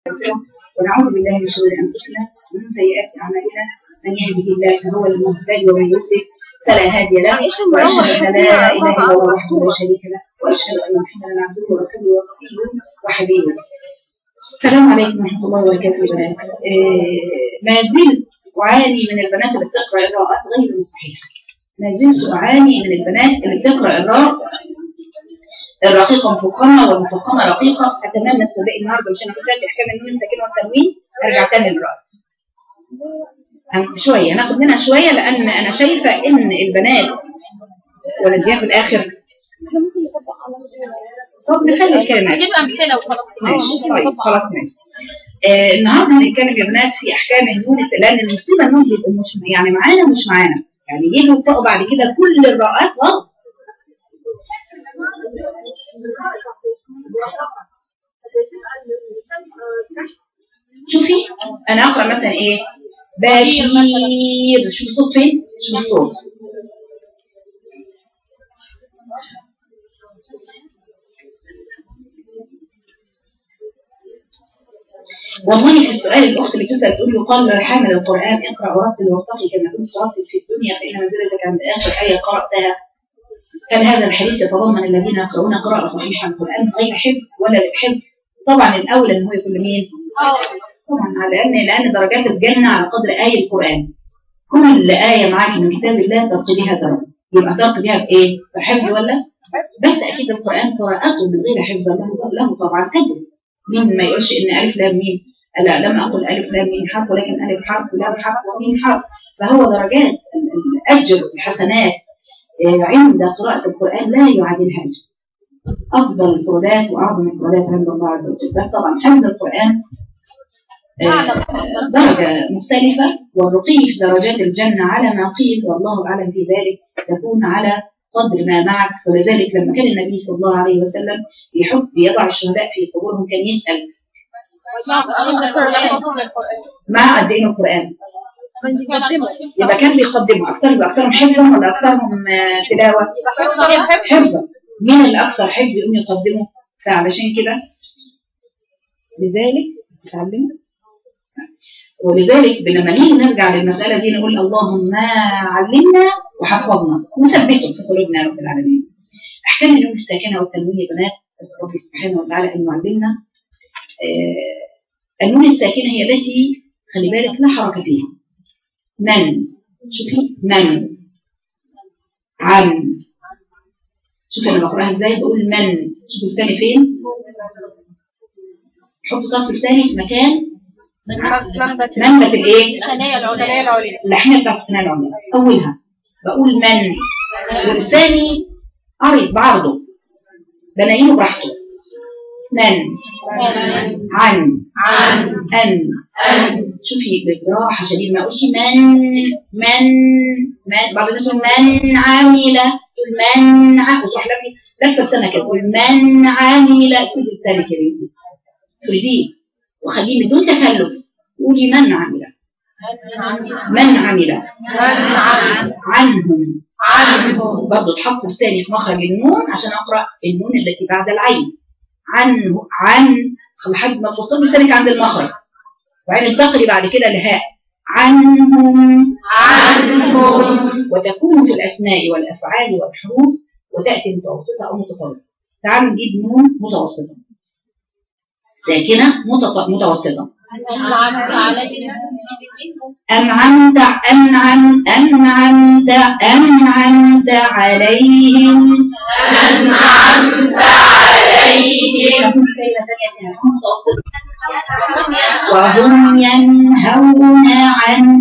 ونعوذ بالله من شرور انفسنا ومن سيئات اعمالنا من يهده الله فهو المهتدي ومن يضلل فلا هادي له واشهد ان لا اله الا الله وحده لا شريك له واشهد ان محمدا عبده ورسوله وصفيه وحبيبه السلام عليكم ورحمه الله وبركاته يا بنات آه، ما زلت اعاني من البنات اللي بتقرا القراءات غير الصحيحه ما زلت اعاني من البنات اللي بتقرا القراء الرقيقة مفخمة والمفخمة رقيقة أتمنى تصدقي النهاردة مش أنا كنت في أحكام النون الساكنة والتنوين أرجع تاني الرأس شوية ناخد منها شوية لأن أنا شايفة إن البنات ولا دي في الآخر طب نخلي الكلمات نجيب امثله وخلاص ماشي طيب خلاص ماشي آه النهارده هنتكلم يا بنات في احكام النون الس- لان المصيبه النون بيبقوا مش يعني معانا ومش معانا يعني يجوا يقرأوا بعد كده كل الراءات غلط شوفي انا اقرا مثلا ايه بشير شوف الصوت فين شوف الصوت والله في السؤال الاخت اللي بتسال تقول له قال حامل القران اقرا ورتل وارتقي كما كنت ترتل في الدنيا فان منزلتك عند اخر ايه قراتها هل هذا الحديث يتضمن الذين يقرؤون قراءة صحيحة القرآن غير حفظ ولا للحفظ؟ طبعا الأولى إن هو يكون لمين؟ طبعا على لأن لأن درجات الجنة على قدر آية القرآن. كل آية معاك من كتاب الله ترقي بها درجة. يبقى ترقي بها بإيه؟ بحفظ ولا؟ بس أكيد القرآن قراءته من غير حفظ له له طبعا أجر. مين ما يقولش إن ألف لام ميم لا لم أقل ألف لام ميم حرف ولكن ألف حرف ولام حرف وميم حرف فهو درجات الأجر الحسنات عند قراءة القرآن لا يعادلها أجر. أفضل القرآن وأعظم القرآن عند الله عز وجل بس طبعا حفظ القرآن آه، درجة مختلفة والرقي في درجات الجنة على ما قيل والله أعلم في ذلك تكون على قدر ما معك ولذلك لما كان النبي صلى الله عليه وسلم يحب يضع الشهداء في قبورهم كان يسأل مع قد إيه القرآن يبقى كان بيقدموا أكثر يبقى أكثرهم حفظا ولا أكثرهم آه، تلاوة حفظا مين اللي اكثر حفظ يقوم يقدمه فعلشان كده لذلك تعلم ولذلك لما نيجي نرجع للمساله دي نقول اللهم علمنا وحفظنا وثبته في قلوبنا يا رب العالمين احكام النون الساكنه والتنوين يا بنات اسال ربي سبحانه وتعالى ان يعلمنا آه النون الساكنه هي التي خلي بالك لا حركه فيها من شوفي من عن شوف انا بقراها ازاي بقول من شوف لساني فين حط طرف لساني في مكان منبت الايه الثانية العليا اللحنه بتاعت الثانيه العليا اولها بقول من ولساني عريض بعرضه بنينه براحته من عن عن ان أن شوفي براحه شديد ما اقولش من من من بعض الناس تقول من عمل تقول من ع- وتروح لفي لفه السنه كده تقول من عمل تقول لسانك يا بنتي تريديه وخليه بدون تكلف قولي من عمل من عمل من عن عنهم عنهم برضه تحط لساني في مخرج النون عشان اقرا النون التي بعد العين عنه عن لحد ما توصل لسانك عند المخرج وبعدين انتقلي بعد كده لهاء عنهم عنهم وتكون في الاسماء والافعال والحروف وتاتي متوسطه او متطرفه تعالوا نجيب نون متوسطه ساكنه متط- متوسطه أنعمت عليهم أنعمت أنعم أنعمت أنعمت عليهم أنعمت عليهم تكون كلمة ثانية فيها نون متوسطة وهم ينهون عنه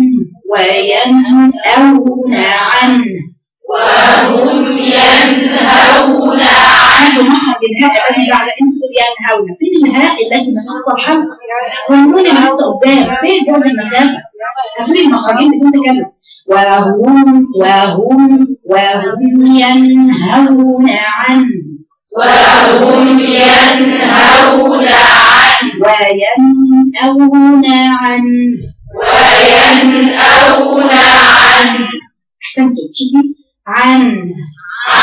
وينأون عنه وهم ينهون عنه مخرج الهاء الذي بعد انتم ينهون فين الهاء التي من اقصى الحلق والنون اللي لسه قدام فين جنب المسافه هاتوا المخرجين بدون تكلم وهم وهم وهم ينهون عنه وهم ينهون عنه وينأون عنه وينأون عنه احسنتم شوفي عن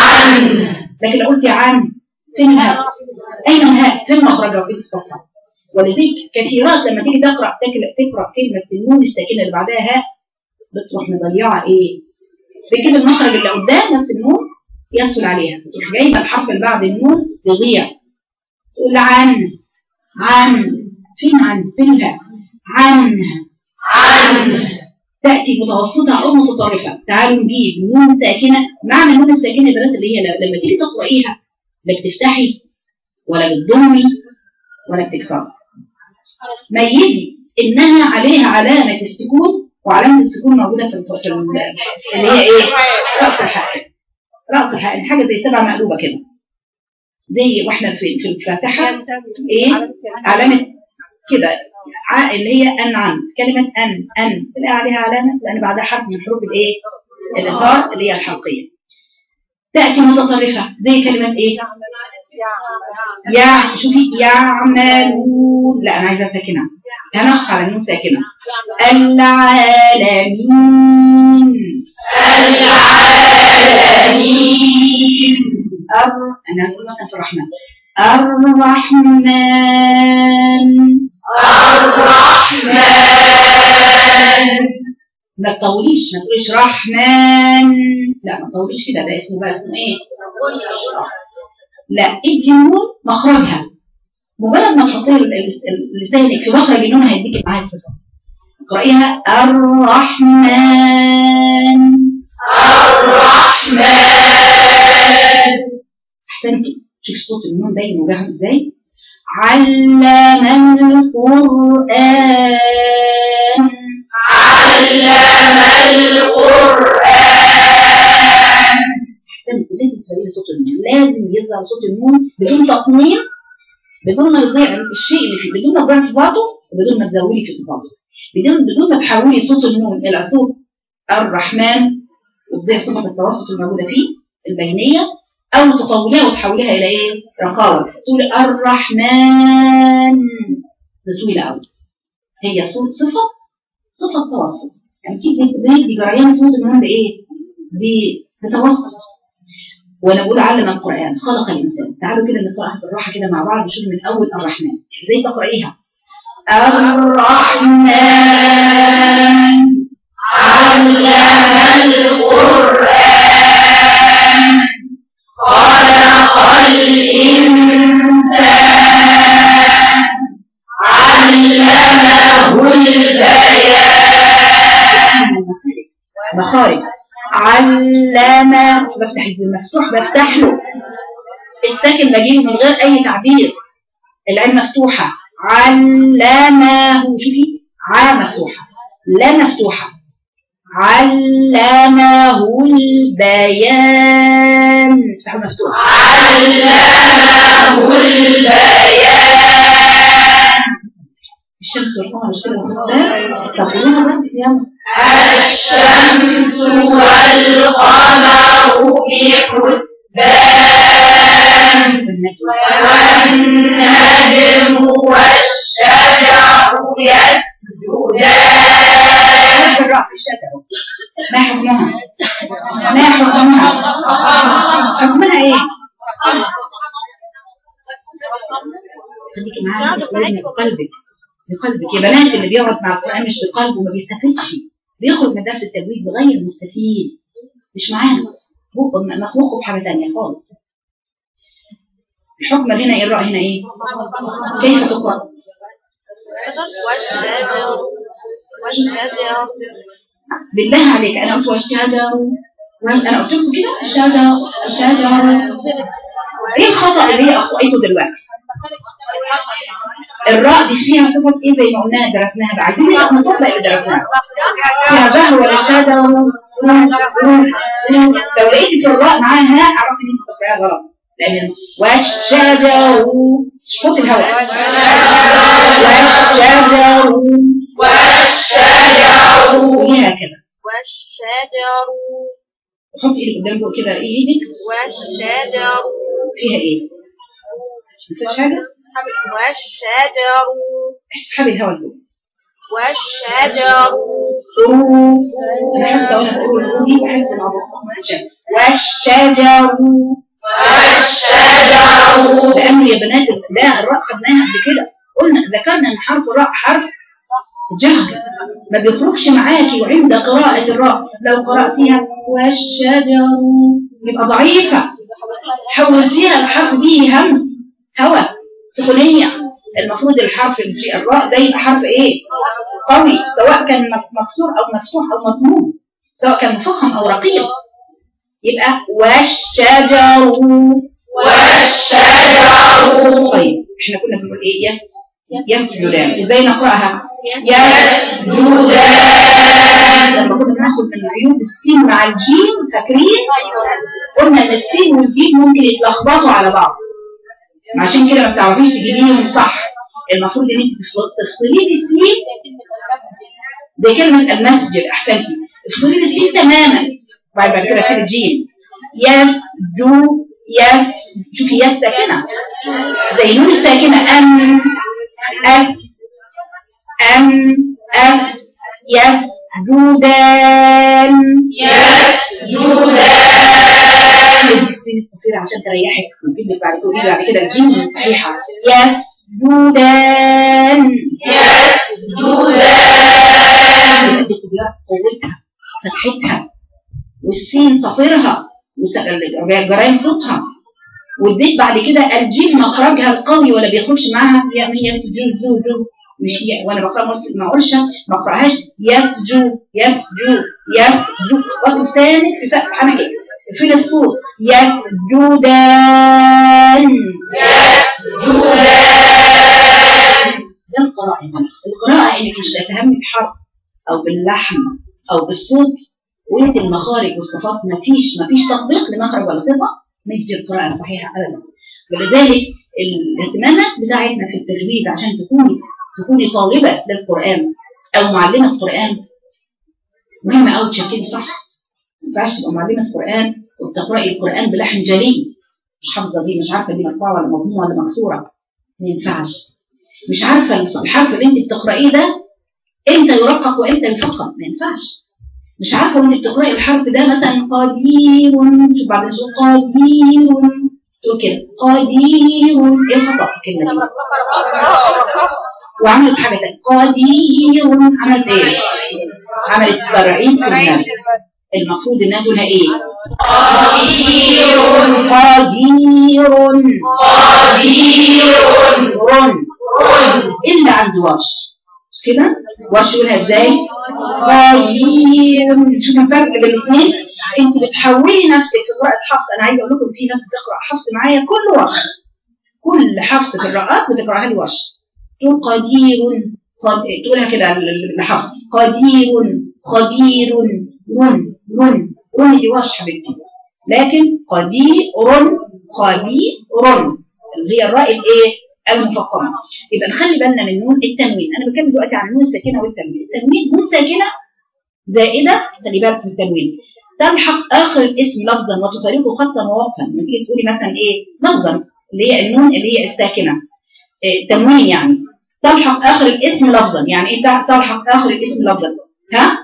عنه لكن لو قلتي عن فين الهاء اين الهاء فين مخرجها في الصفحه ولذلك كثيرات لما تيجي تقرا تقرا تقرا كلمه النون الساكنه اللي بعدها هاء بتروح مضيعه ايه؟ بتجيب المخرج اللي قدام بس النون يسهل عليها تروح جايبه الحرف اللي بعد النون يضيع تقول عن عن فين عن فين الهاء عن عن تأتي متوسطة أو متطرفة تعالوا نجيب نون ساكنة معنى النون الساكنة يا بنات اللي هي لما تيجي تقرأيها لا بتفتحي ولا بتضمي ولا بتكسري ميزي إنها عليها علامة السكون وعلامة السكون موجودة في الف- في ال- اللي هي إيه؟ رأس الحائط رأس الحائط حاجة زي سبعة مقلوبة كده زي واحنا في في الفاتحة ايه علامة كده ع- اللي هي أنعم كلمة أن أن تلاقي عليها علامة لأن بعدها حرف من حروف الإيه؟ الإظهار اللي هي الحلقية تأتي متطرفة زي كلمة إيه؟ يا شوفي يعملون لا أنا عايزة ساكنة هنقف على النون ساكنة العالمين العالمين أر... أنا هقول مثلا في الرحمن الرحمن الرحمن ما تطوليش ما تقوليش رحمن لا ما تطوليش كده ده اسمه بقى اسمه ايه لا ادي النون مخرجها مجرد ما تحطيها ل- ل- لسانك في مخرج النون هيديك معاها الصفه اقرأيها الرحمن الرحمن احسنتي شوف صوت النون باين وجهه ازاي علم القرآن علم القرآن احسنت لازم تخلي صوت النون لازم يظهر صوت النون بدون تطمين بدون ما يضيع الشيء اللي فيه بدون ما تضيع صفاته وبدون ما تزودي في صفاته بدون بدون ما تحولي صوت النون الى صوت الرحمن وتضيع صفه التوسط الموجوده فيه البينيه او تطوليها وتحوليها الى ايه؟ رقاوه تقولي الرحمن ده طويله قوي هي صوت صفه صفه توسط يعني كيف بندي جريان صوت النون بايه؟ ب- بتوسط وانا بقول علم القران خلق الانسان تعالوا كده نقراها بالراحه كده مع بعض نشوف من اول الرحمن ازاي تقرايها الرحمن علم القرآن خلق الإنسان علمه البيان مخارج علم بفتح المفتوح بفتح له الساكن بجيبه من غير اي تعبير العين مفتوحه علمه شوفي ع مفتوحه لا مفتوحه علمه البيان افتحوا مفتوح علمه البيان الشمس والقمر اشتغلوا بالسلام طب قولوها بقى يلا الشمس والقمر بحسبان والنجم والشجر يسجدان بالرأس الشجر ما حكمها ما حكمها حكمها ايه خليكي معايا بقلبك بقلبك بقلبك يا بنات اللي بيقعد مع القرآن مش بقلبه ما بيستفدش بيخرج من درس التجويد بغير مستفيد مش معانا مخه مخه بحاجة تانية خالص الحكم هنا ايه الراء هنا ايه كيف تقرأ والشجر والشجر بالله عليك انا قلت والشجر انا قلت لكم كده الشجر الشجر ايه الخطا اللي هي اخطأته دلوقتي الراء دي فيها صفه ايه زي ما قلناها درسناها بقى عايزين نبقى نطبق اللي درسناه فيها جهر ولا الشجر لو لقيت في الراء معاها هاء اعرف ان انت بتقراها غلط لان والشجر صوت الهواء والشجر والشجر قوليها كده والشجر حطي ايدك قدام فوق كده ايدك والشجر فيها ايه؟ مفيش حاجه؟ والشجر اسحبي الهواء لجوه والشجر روح انا حاسه وانا بقول الروح دي بحس العضلات والشجر والشجر لان يا بنات ده الراء خدناها قبل كده قلنا ذكرنا ان حرف الراء حرف جهر ما بيخرجش معاكي وعند قراءة الراء لو قرأتيها والشجر يبقى ضعيفة حولتيها لحرف به همس هوا سخونية المفروض الحرف اللي في الراء ده يبقى حرف ايه قوي سواء كان مك- مكسور او مفتوح او مضموم سواء كان مفخم او رقيق يبقى والشجر والشجر طيب احنا كنا بنقول ايه يس يسجدان ازاي نقراها يسجدان لما كنا بناخد من عيوب السين مع الجيم فاكرين قلنا ان السين والجيم ممكن يتلخبطوا على بعض عشان كده ما بتعرفيش تجيبيهم صح المفروض ان انت تفصل- تفصلي بالسين زي كلمه المسجد احسنتي افصلي بالسين تماما بعد بعد كده في الجيم يس جو يس شوفي يس ساكنه زي نون الساكنه ام اس ام اس يس جودان يسجدان السين الصغيرة عشان تريحك ممكن لك بعد كده بعد كده الجيم صحيحة يس جودان يسجدان اديت بقى قوتها فتحتها والسين صفرها وجرائم صوتها واديت بعد كده الجيم مخرجها القوي ولا بيخرجش معاها يا من يسجو جو جو مش هي وانا بقرا ما ما اقولش ما اقراهاش يسجو يسجو يسجو واخد لسانك في سقف حنكك في الصوت يسجدان ده القراءة القراءة انك مش تفهمي بحرف او باللحن او بالصوت وانت المخارج والصفات مفيش مفيش تطبيق لمخرج ولا صفة مش دي القراءة الصحيحة ابدا ولذلك الاهتمامات بتاعتنا في التجويد عشان تكوني تكوني طالبة للقرآن او معلمة قرآن مهمة قوي تشكلي صح ما ينفعش تبقى معلمة قرآن وبتقرأي القرآن بلحن جلي مش حافظة دي مش عارفة دي مرفوعة ولا مضمومة ولا مكسورة ما ينفعش مش عارفة الحرف اللي انت بتقرأيه ده امتى يرقق وامتى يفخم ما ينفعش مش عارفة وانت بتقرأي الحرف ده مثلا قدير شوف بعد شوف قدير تقول كده قدير ايه الخطأ في الكلمة دي وعملت حاجة تانية قدير عملت ايه؟ عملت ترعيد في المد المفروض انها تقولها ايه؟ قدير قدير قدير رن الا عند ورش كده ورش يقولها ازاي قدير شوف الفرق بين الاثنين انت بتحولي نفسك في قراءه حفص انا عايزه اقول لكم في ناس بتقرا حفص معايا كل ورش كل حفص في الرقات بتقراها لي ورش تقول قدير قد... تقولها كده ل- لحفص قدير خبير رن رن رن دي ورش حبيبتي لكن قدير خبير اللي هي الراء الايه المفخمه يبقى نخلي بالنا من نون التنوين انا بتكلم دلوقتي عن النون الساكنه والتنوين التنوين نون ساكنه زائده خلي بالك من التنوين تلحق اخر الاسم لفظا وتفارقه خطا ووقفا لما تيجي تقولي مثلا ايه لفظا اللي هي النون اللي هي الساكنه إيه تنوين يعني تلحق اخر الاسم لفظا يعني ايه تع- تلحق اخر الاسم لفظا ها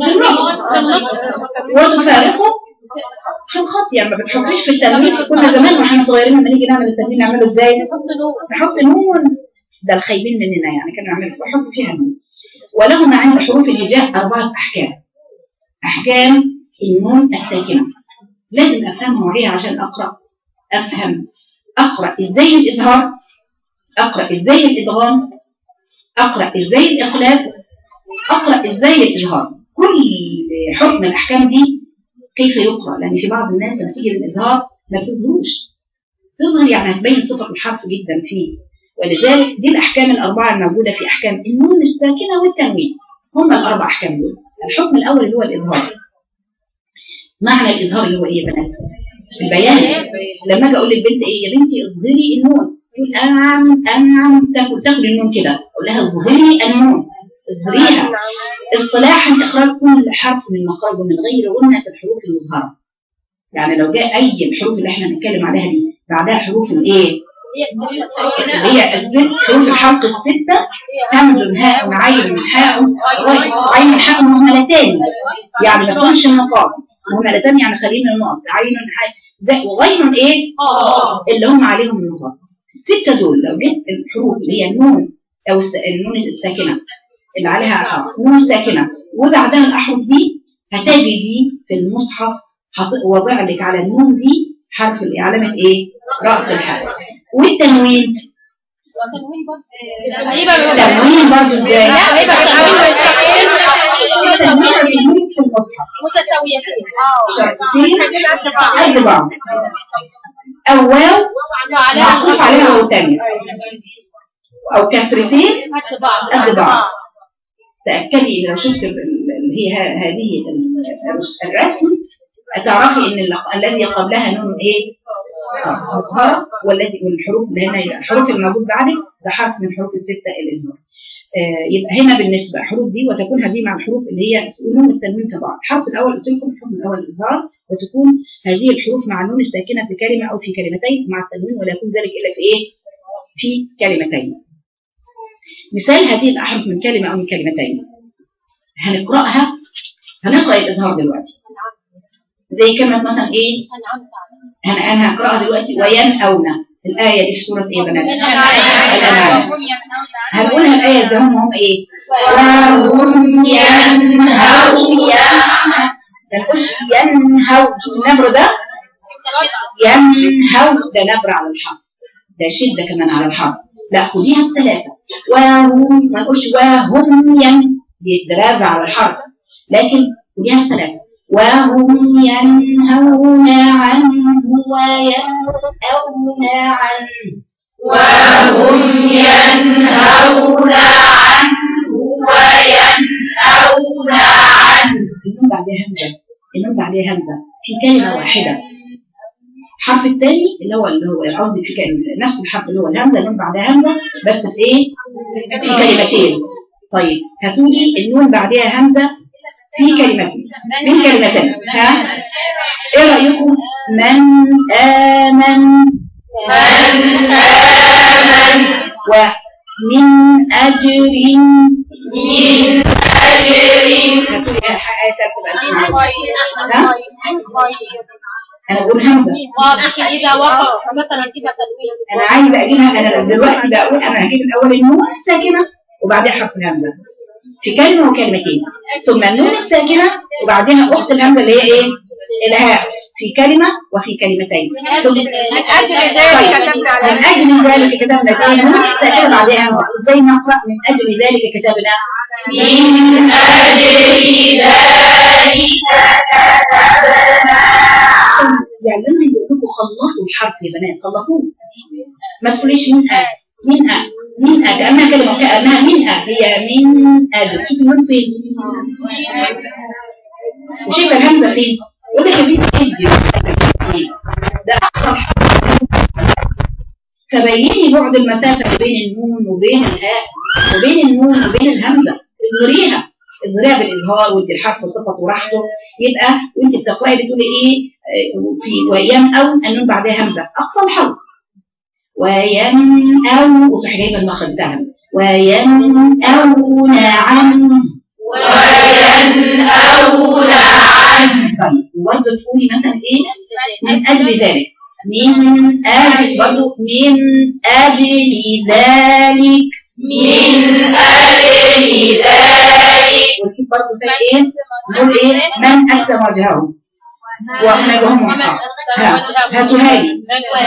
وتفارقه في الخط يعني ما بتحطيش في التنوين كنا زمان واحنا صغيرين لما نيجي نعمل التنوين نعمله ازاي؟ نحط نون ده الخايبين مننا يعني كانوا يعملوا بحط فيها نون ولهما عند حروف الهجاء أربعة أحكام أحكام النون الساكنة لازم أفهمها وعيها عشان أقرأ أفهم أقرأ إزاي الإظهار أقرأ إزاي الإدغام أقرأ إزاي الإقلاب أقرأ إزاي الإظهار كل حكم من الأحكام دي كيف يقرأ لأن في بعض الناس لما تيجي للإظهار ما بتظهروش تظهر يعني هتبين صفة الحرف جدا فيه ولذلك دي الأحكام الأربعة الموجودة في أحكام النون الساكنة والتنوين هم الأربع أحكام دول الحكم الأول اللي هو الإظهار معنى الإظهار اللي هو إيه يا بنات؟ البيان لما أجي أقول للبنت إيه يا بنتي اظهري النون تقول أنعم أنعم تاكل تاكل النون كده أقول لها اظهري النون اظهريها اصطلاحا إخراج كل حرف من مخرجه من غير غنة في الحروف المظهرة يعني لو جاء أي الحروف اللي احنا بنتكلم عليها دي بعدها حروف الإيه؟ اللي هي الست حروف الحلق الستة همز هاء عين حاء غين عين حاء مهملتان يعني ما تكونش النقاط مهملتان يعني خلينا النقط عين حاء زي وغين ايه اللي هم عليهم النقاط الستة دول لو جيت الحروف اللي هي النون او الس- النون الساكنه اللي عليها حرف نون ساكنه وبعدها الاحرف دي هتجدي في المصحف حاط- وضع لك على النون دي حرف علامه ايه؟ راس الحرف والتنوين تنوين برضه ازاي؟ التنوين تنوين في المصحف متساويتين شرطين قد بعض او واو معطوف عليها واو تانية او كسرتين قد بعض تأكدي لو شفت ال- ال- اللي هي ه- هذه ال- الرسم تعرفي ان ال- الذي قبلها نون ايه؟ آه، مظهرة والذي والحروف اللي هنا الحروف الموجود بعدك ده حرف من حروف الستة الإظهار. آه، يبقى هنا بالنسبة الحروف دي وتكون هذه مع الحروف اللي هي نون التنوين كبعض. الحرف الأول قلت لكم الحرف الأول الإظهار وتكون هذه الحروف مع النون الساكنة في كلمة أو في كلمتين مع التنوين ولا يكون ذلك إلا في إيه؟ في كلمتين. مثال هذه الأحرف من كلمة أو من كلمتين. هنقرأها هنقرأ الإظهار دلوقتي. زي كلمة مثلا إيه؟ أنا أنا هقرأها دلوقتي وينأون الآية دي في سورة إيه يا بنات؟ الأنعام هنقولها الآية زي هم هم إيه؟ وهم ينهون ما نقولش ينهوا النبر ده ينهوا ده نبر على الحرف ده شدة كمان على الحرف لا خديها بسلاسة وهم ما نقولش وهم ين دي درازة على الحرف لكن خديها بسلاسة وهم ينهون عنه وينأون عنه وهم ينهون عنه وينأون عنه النون بعدها همزة النون بعدها همزة في كلمة واحدة الحرف الثاني اللي هو اللي هو قصدي في كلمة نفس الحرف اللي هو الهمزة النون بعدها همزة بس في ايه؟ في كلمتين طيب هاتوا لي النون بعدها همزة في كلمتين من كلمتين ها؟ ايه رأيكم؟ من آمن من آمن ومن أجر من أجر هاتوا لي آية تبقى أنا بقول همزة إذا وقع مثلا كده تنوين انا عايزه اجيبها انا دلوقتي بقول انا هجيب الاول النون الساكنه وبعدها حرف الهمزه في كلمه وكلمتين ثم النون الساكنه وبعدها اخت الهمزه اللي هي ايه الهاء في كلمه وفي كلمتين ثم من أجل ذلك كتبنا على من اجل ذلك كتبنا ايه النون الساكنه بعدها همزه ازاي نقرا من اجل ذلك كتبنا من أجل ذلك يعني لما يقول لكم خلصوا الحرف يا بنات خلصوه ما تقوليش من أ من أ من أ كأنها كلمة كأنها من أ هي من أ شوفي النون فين وشايفة الهمزة فين يقول لك يا بنتي ادي ده أقصى الحرف فبيني بعد المسافة بين النون وبين الهاء وبين النون وبين الهمزة اظهريها اظهريها بالإظهار وادي الحرف صفة وراحته يبقى وانت بتقرأي بتقولي ايه آه، في ويم أو النون بعدها همزة أقصى الحرف ويم أو وتروحي جايبة المخرج بتاعها وينأون عنه وينأون عنه طيب وبرضه تقولي مثلا ايه من اجل ذلك من اجل برضه من اجل ذلك من أجل ذلك ونجيب برضه زي ايه نقول ايه من اسلم وجهه ومن وهم محقق ها هاتوها لي من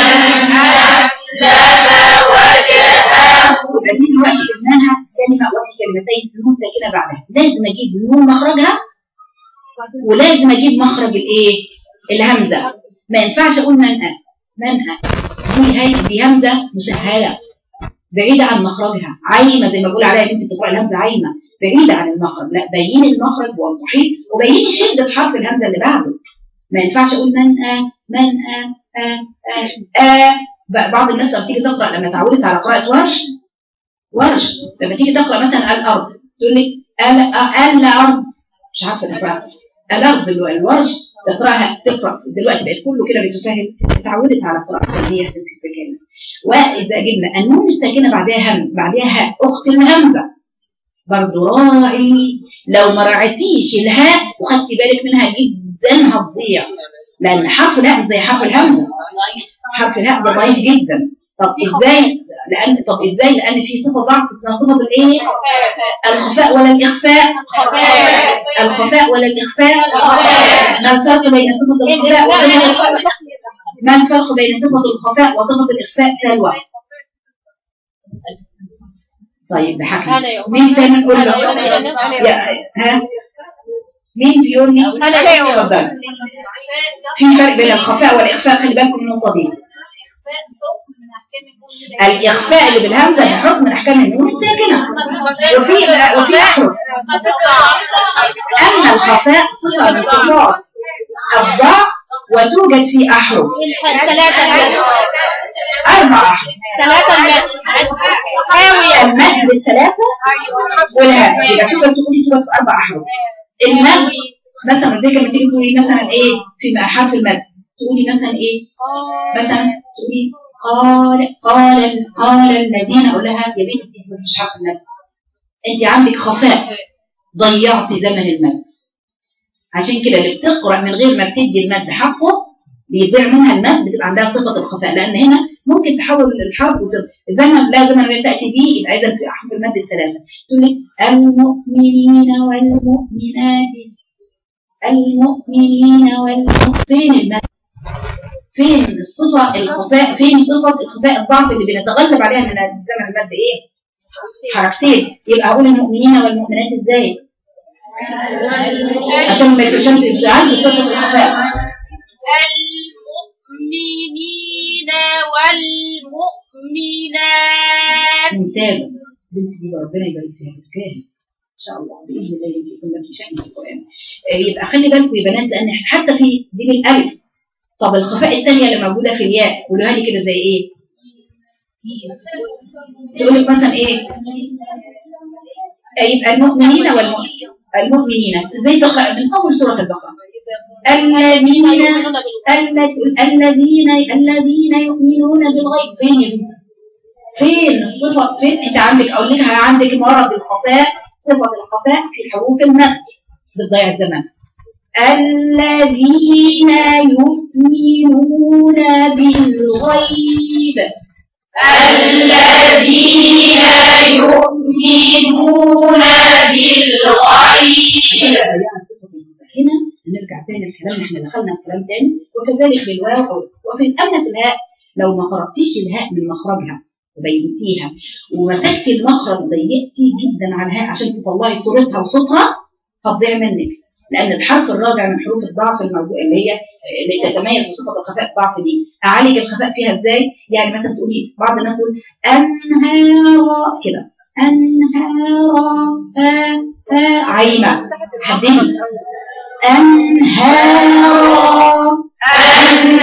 أسلم وجهه يبقى دي دلوقتي جبناها كلمه وفي كلمتين نون ساكنه بعدها لازم اجيب نون مخرجها ولازم اجيب مخرج الايه الهمزه ما ينفعش اقول منأى منأى دي هي دي همزه مسهله بعيده عن مخرجها عايمه زي ما بقول عليها ان انت بتقرأي الهمزه عايمه بعيده عن المخرج لا بين المخرج ووضحيه وبين شده حرف الهمزه اللي بعده ما ينفعش اقول منأى منأى آ آ آ ب- بعض الناس لما تيجي تقرا لما اتعودت على قراءه ورش ورش لما تيجي تقرا مثلا الارض تقول لك ال ال الارض مش عارفه تقرا الارض اللي هو الورش تقراها تقرا دلوقتي بقت كله كده بتسهل اتعودت على قراءه اللي هي تسهل في الكلمه واذا جبنا النون الساكنه بعدها هم بعدها هاء اخت الهمزه برضه راعي لو ما راعيتيش الهاء وخدتي بالك منها جدا هتضيع لان حرف الهاء مش زي حرف الهمزه حرف الهاء ده ضعيف جدا طب ازاي لان طب ازاي لان في صفه ضعف اسمها صفه الايه الخفاء ولا الاخفاء الخفاء ولا الاخفاء ما الفرق بين صفه الخفاء وصفه ما الفرق بين صفه الخفاء وصفه الاخفاء سلوى طيب بحكي أنا يوم. مين تاني نقول له أنا يوم. يا ها مين بيقول لي أنا يوم. اتفضل في فرق بين الخفاء والاخفاء خلي بالكم من النقطه دي الاخفاء اللي بالهمزه ده حكم من احكام النون الساكنه وفي وفي احرف اما الخفاء صفه من صفات الضعف وتوجد في احرف ثلاثة اربع احرف ثلاثة المد حاوية المد بالثلاثه والهاء يبقى تقدر تقولي توجد في اربع احرف المد مثلا زي كما تيجي تقولي مثلا ايه في حرف المد تقولي مثلا ايه مثلا تقولي قال قال قال الذين اقول لها يا بنتي انت مش حرف المد انت عندك خفاء ضيعتي زمن المد عشان كده اللي بتقرا من غير ما بتدي المد حقه بيضيع منها المد بتبقى عندها صفه الخفاء لان هنا ممكن تحول الحرف وت- زمن لا زمن ما تاتي به يبقى اذا في احرف المد الثلاثه تقول لك المؤمنين والمؤمنات المؤمنين والمؤمنين فين المد فين الصفه الخفاء فين صفه الخفاء الضعف اللي بنتغلب عليها من زمن المد ايه حركتين يبقى اقول المؤمنين والمؤمنات ازاي عشان ما عشان تبقى عندي صفه الخفاء المؤمنين والمؤمنات ممتازه بنتي دي ربنا يبارك فيها تتفاهم ان شاء الله باذن الله يكون لك شأن في القران آه، يبقى خلي بالكم يا بنات لان إحنا حتى في دي بالالف طب الخفاء الثانيه اللي موجوده في الياء قولوها لي كده زي ايه؟ تقول لك مثلا ايه؟ آه، يبقى المؤمنين والمؤمنين المؤمنين ازاي تقرا من اول سوره البقره الذين الذ- الذين الذين يؤمنون بالغيب فين يا بنتي؟ فين الصفة فين انت عندك اقول لك عندك مرض الخفاء صفة الخفاء في حروف المد بتضيع الزمان الذين يؤمنون بالغيب الذين يؤمنون بالغيب كده ضيعنا صفة الخفاء هنا نرجع تاني لكلامنا احنا دخلنا في كلام تاني وكذلك بالواو أو- وفي الأمنة الهاء لو ما قرأتيش الهاء من مخرجها وبينتيها ومسكتي المخرج ضيقتي جدا على الهاء عشان تطلعي صورتها وصوتها هتضيع منك لان الحرف الرابع من حروف الضعف الموجود اللي هي اللي تتميز بصفه الخفاء الضعف دي اعالج الخفاء فيها ازاي يعني مثلا تقولي بعض الناس تقول انهارا كده انهارا آ آ عيمه حددي انهارا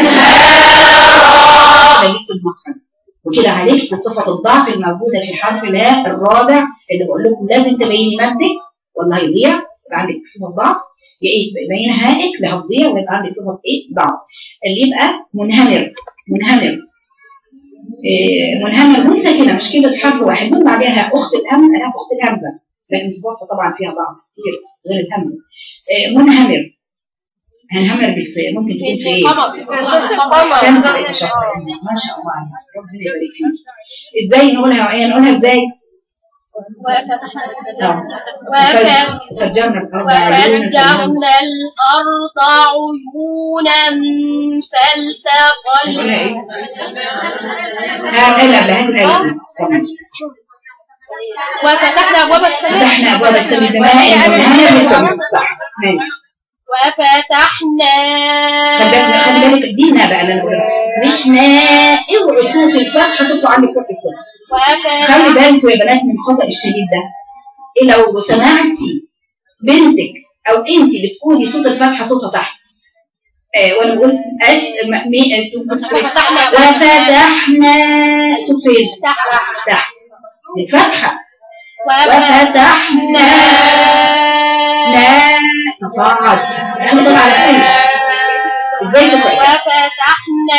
بيت المخرج وكده عالجت صفة الضعف الموجودة في حرف الهاء الرابع اللي بقول لكم لازم تبيني مادك ولا هيضيع يبقى عندك صفة ضعف يا ايه تبين هائك لا هتضيع ويبقى عندك صفة ايه ضعف اللي يبقى منهمر منهمر إيه منهمر نون ساكنة مش كده حرف واحد من بعدها هاء أخت الهم أنا أخت الهمزة لكن صفاتها طبعا فيها ضعف كتير غير الهمزة إيه منهمر هنهمر بالف- ممكن تكون في ايه؟ سنة بقيت شاطرة ما شاء الله عليك ربنا يبارك فيك ازاي نقولها ايه نقولها ازاي؟ آه. فجرنا الارض عيونا وفجرنا الأرض عيونا فالتقى نقولها ايه؟ ها ايه لا هات الايه دي. تمام. وفتحنا أبواب السماء فتحنا ابواب السماء بماء منهمر بالتمر صح ماشي وفتحنا خلي بالك خلي بالك دي نا بقى اللي انا بقولها مش نا اوعوا صوت الفتحه تطلع عندك فوق الصوت خلي بالكم يا بنات من الخطا الشديد ده إيه لو سمعتي بنتك او انت بتقولي صوت الفتحه صوتها تحت آه وانا بقول أس... م... مي... وفتحنا وفتحنا صوت فين؟ تحت الفتحه وفتحنا لا تصاعد احنا طبعا على ايه ازاي تقرأ وفتحنا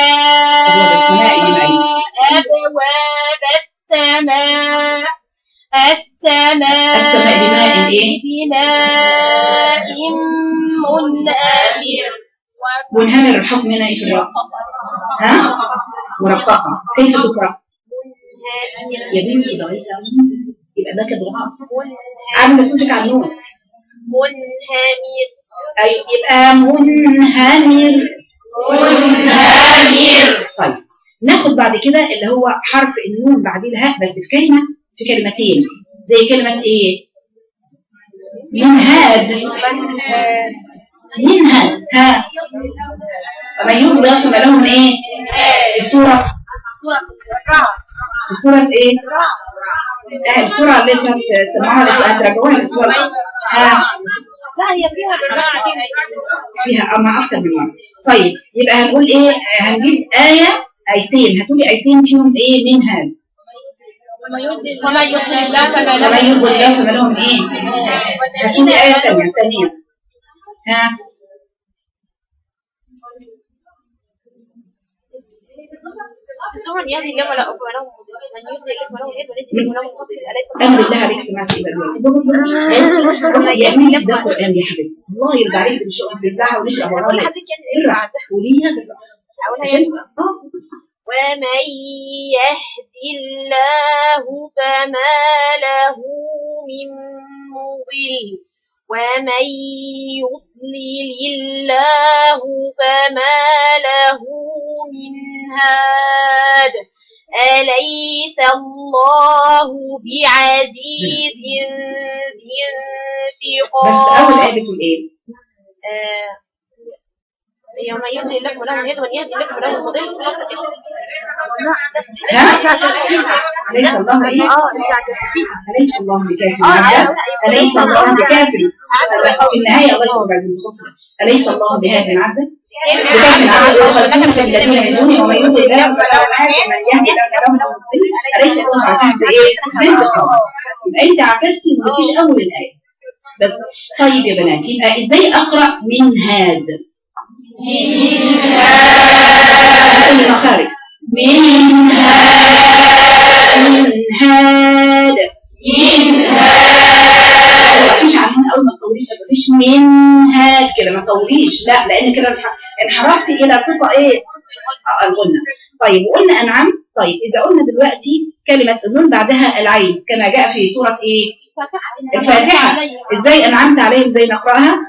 أبواب السماء أبواب السماء السماء السماء بماء إيه؟ بماء منهمر منهمر الحكم هنا ايه في الرق ها مرققه كيف تقرا يا بنتي ضعيفة أوي. يبقى ده كده غلط عامل صوتك على النور منهمر أيوة يبقى منهمر منهمر طيب ناخد بعد كده اللي هو حرف النون بعد الهاء بس في كلمة في كلمتين زي كلمة ايه؟ منهاد منهاد ها ومن يضلل فما لهم ايه؟ السورة السورة ايه؟ آه السورة اللي انت تسمعوها اللي هتراجعوها السورة ها لا هي فيها بالراحة فيها اما اكتر من مرة طيب يبقى هنقول ايه؟ آه، هنجيب آية آيتين هتقولي آيتين فيهم ايه؟ منهاد وما يضلل الله فما ومن له يضلل فما لهم ايه؟ هتقولي آية ثانية ثانية ها سورة يهدي الله ولا أكبر له من يضلل الله وله يد وليس له له فضل أليس انا بالله عليك سمعت ايه دلوقتي بابا يا ابني ده قران يا حبيبتي الله يرضى عليك بنشوف بالله ونشرب ورانا حد كان بالراحه قوليها بالراحه أولها عشان يد اه ومن يهد الله فما له من مضل ومن يضلل الله فما له من هاد أليس الله بعزيز ذي بس اول انتقام ايه بتقول ايه؟ آه، يوم يهدي لكم له الهدى ويهدي لكم له المضل ها؟ أليس الله ايه؟ اه الساعة 60 أليس الله بكافر اه عبده؟ ايوه أليس الله بكافر في النهاية الله سبحانه وتعالى أليس الله بهاد عبده؟ بكافر عبده وخلقكم في الذين من دونه ومن يضل الله فلا هادي من يهدي الله له المضل أليس الله عزيز ايه؟ زي القمر يبقى أنت عكستي وما فيش أول الآية بس طيب يا بنات يبقى ازاي اقرا من هاد المخارج من هاد من هاد مفيش علينا اول ما تطوليش ما تقوليش من هاد كده ما تطوليش لا لان كده انح- انحرفتي الى صفه ايه آه، الغنى طيب وقلنا انعمت طيب اذا قلنا دلوقتي كلمه النون بعدها العين كما جاء في سوره ايه الفاتحه ازاي انعمت عليهم زي نقراها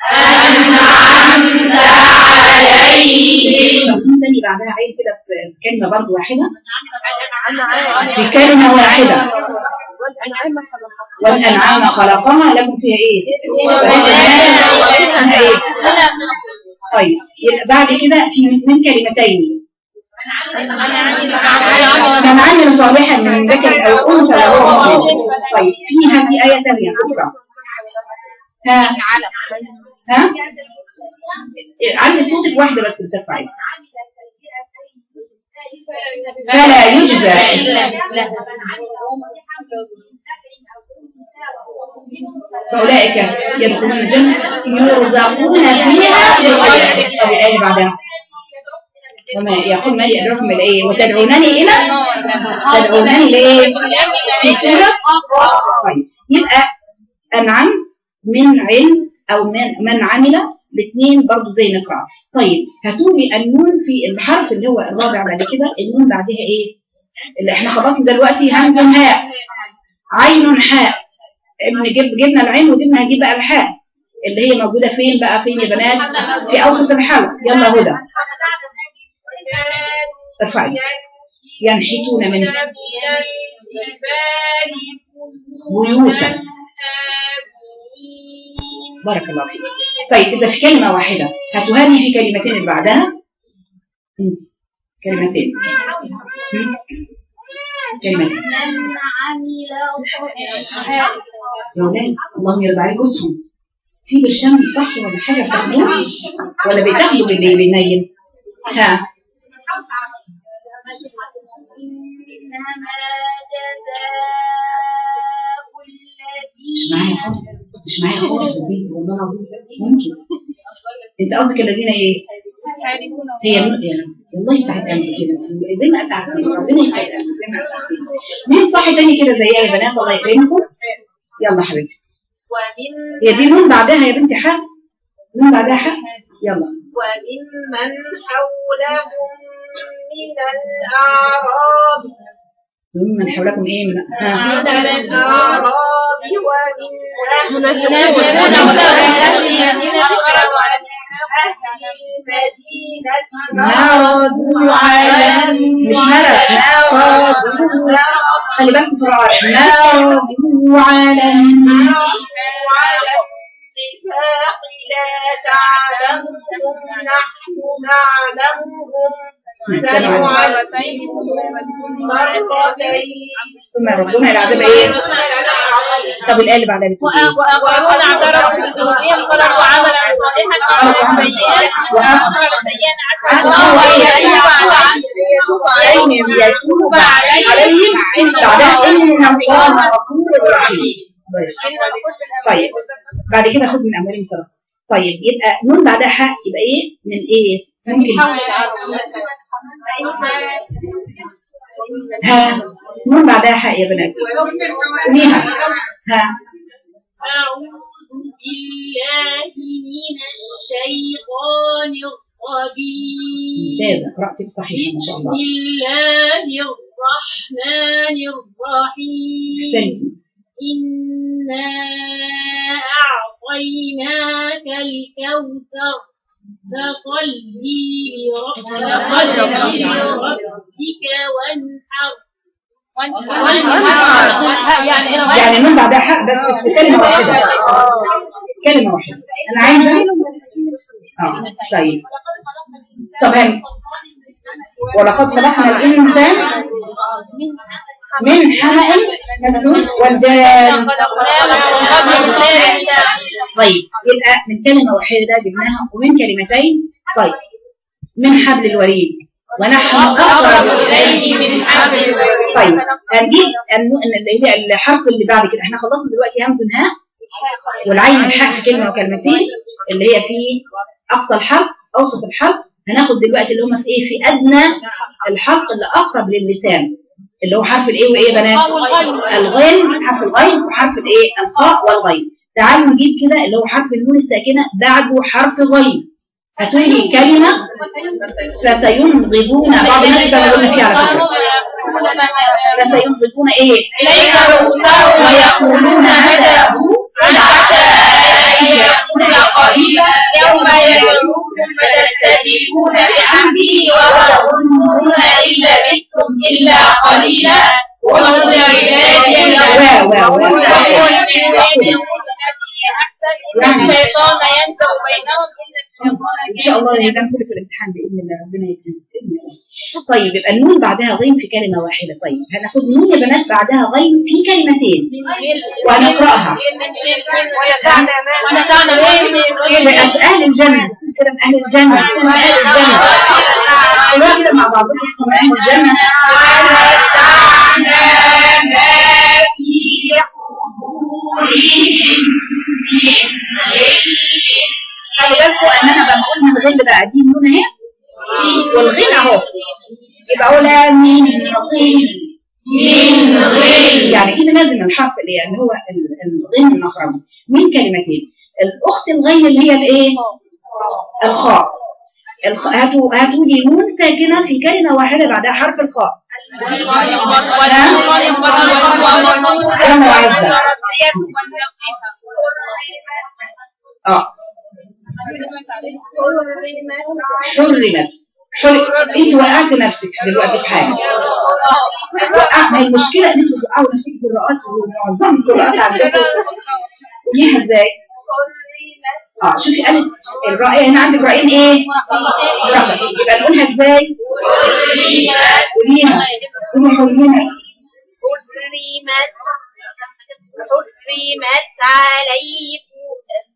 أنعمت عليهم طب مين تاني بعدها عين كده في كلمه برضه واحده في كلمه واحده والانعام خلقها لكم فيها ايه فيها ايه طيب يبقى بعد كده في من كلمتين من عمل صالحا من ذكر او انثى وهو مؤمن طيب فيها في ايه ثانيه اخرى ها ها علي صوتك واحده بس بترفعي فلا يجزى فاولئك يدخلون الجنه يرزقون فيها بغير طب الايه بعدها وما يقول مالي أدراكم بالإيه وتدعونني إلى تدعونني لإيه في سورة طيب يبقى أنعم من علم أو من من عمل الاثنين برضو زي نقرأ طيب هتوبي النون في الحرف اللي هو الرابع بعد كده النون بعدها إيه اللي احنا خلصنا دلوقتي همز هاء عين حاء نجيب جبنا العين وجبنا هنجيب بقى الحاء اللي هي موجودة فين بقى فين يا بنات في أوسط الحلق يلا هدى ارفعي ينحتون من بيوتا بارك الله فيك طيب إذا في كلمة واحدة هتهاني في كلمتين اللي بعدها انت كلمتين هم؟ كلمتين يا ولاد اللهم يرضى عليك اسهم في برشام صح ولا حاجة بتاخدوه ولا بتاخدوا بالليل بينيم ها مش معايا خالص مش معايا خالص يا بنتي والله العظيم ممكن انت قصدك الذين ايه؟ هي الم- يا- الله يسعد قلبي كده زي ما اسعدتني ربنا يسعد قلبي زي ما اسعدتني مين صح تاني كده زيها يا بنات الله يكرمكم يلا حبيبتي ومن هي دي نون بعدها يا بنتي حق نون بعدها حق يلا وممن حولهم من الأعراب من حولكم ايه من ها من الأعراب ومن أهل المنافقون المدينة الذين مرضوا على مرضوا على مش مرض مرضوا خلي بالكم في الرعاية مرضوا على وعلى النفاق لا تعلمهم نحن نعلمهم سمعوا. مرتين مرتين ثم يردون الى عذاب ايه طب الايه اللي بعدها بتقول ايه وآخرون اعترفوا بذنوبهم خلقوا عملا صالحا وعملا سيئا وآخر سيئا عسى الله أن يتوب عليهم أن يتوب عليهم إن بعدها إن الله غفور رحيم ماشي. طيب بعد كده خد من أموالهم صدقة طيب يبقى نون بعدها حق يبقى إيه من إيه ممكن ها نون بعدها حق يا بنات قوليها ها أعوذ بالله من الشيطان الرجيم ممتازة قراءتك صحيحة ما شاء بسم الله الله الرحمن الرحيم أحسنتي إنا أعطيناك الكوثر فصل لربك لربك وانحر يعني يعني نون بعدها حق بس في كلمة واحدة كلمة واحدة أنا عايزة اه طيب تمام ولقد خلقنا الإنسان من حمأ مسنون والجان طيب يبقى من كلمة واحدة جبناها ومن كلمتين طيب من حبل الوريد ونحن أقرب إليه من حبل الوريد طيب هنجيب النو- اللي هي الحرف اللي بعد كده احنا خلصنا دلوقتي همز هاء والعين الحق في كلمة وكلمتين اللي هي في أقصى الحلق أوسط الحلق هناخد دلوقتي اللي هم في إيه في أدنى الحلق اللي أقرب للسان اللي هو حرف الإيه وإيه يا بنات؟ الغين حرف الغين وحرف الإيه؟ الخاء والغين تعالوا نجيب كده اللي هو حرف النون الساكنة بعده حرف غين هاتوا لي كلمة فسينغضون بعض الناس كانوا قلنا فيها على فكرة فسينغضون إيه؟ إليك رؤوسهم ويقولون هداه عسى أن يكون قريبا يوم يدعوكم فتستجيبون بحمده وتظنون إن لبثتم إلا قليلا وقل عبادي واو واو واو وقل عبادي التي أحسن إن الشيطان ينزغ بينهم إن الشيطان ان شاء الله يبان كله في الامتحان باذن الله ربنا يكرمك باذن الله طيب يبقى النون بعدها غين في كلمه واحده طيب هناخد نون يا بنات بعدها غين في كلمتين وهنقراها ونزعنا ما من بس اهل الجنه اسمها كده من اهل الجنه اسمها اهل الجنه قولوها كده مع بعض اسمها اهل الجنه ونزعنا ما في صدورهم خلي بالكم ان انا بقى بقول من غل بقى دي النون اهي والغين اهو يبقى اقولها من غل من غل يعني كده لازم الحرف اللي يعني هو ال- الغين المخرج من كلمتين الاخت الغين اللي هي الايه الخاء الخ... هاتوا هاتوا لي نون ساكنه في كلمه واحده بعدها حرف الخاء انا عايزه اه حرمت حر... انت وقعت نفسك دلوقتي في حاجه وقع ما هي المشكله ان انتوا توقعوا نفسك في القراءات ومعظم القراءات عندكم ليها ازاي؟ اه شوفي قالت الرأي هنا عندك رأيين ايه؟ رقم يبقى نقولها ازاي؟ قوليها قولي حرمت حرمت عليكم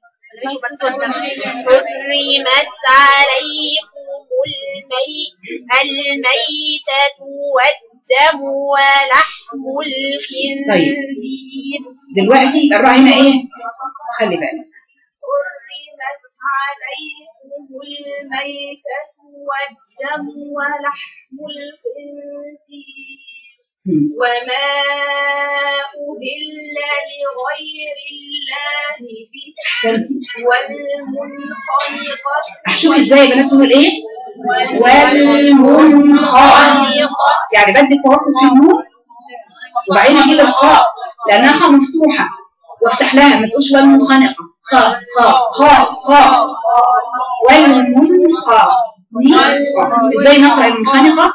حرمت عليكم المي الميتة والدم ولحم الخنزير دلوقتي يبقى الراء هنا ايه؟ خلي بالك حرمت عليكم الميتة والدم ولحم الخنزير مم. وما أهل لغير الله به احسنتي والمنخنقة شوفي ازاي يا بنات تقول ايه؟ والمنخنقة يعني بدي التواصل في النون وبعدين اجيب الخاء لانها خاء مفتوحه وافتح لها ما تقولش والمنخنقه خاء خاء خاء خاء والمنخاء ازاي نقرا المنخنقه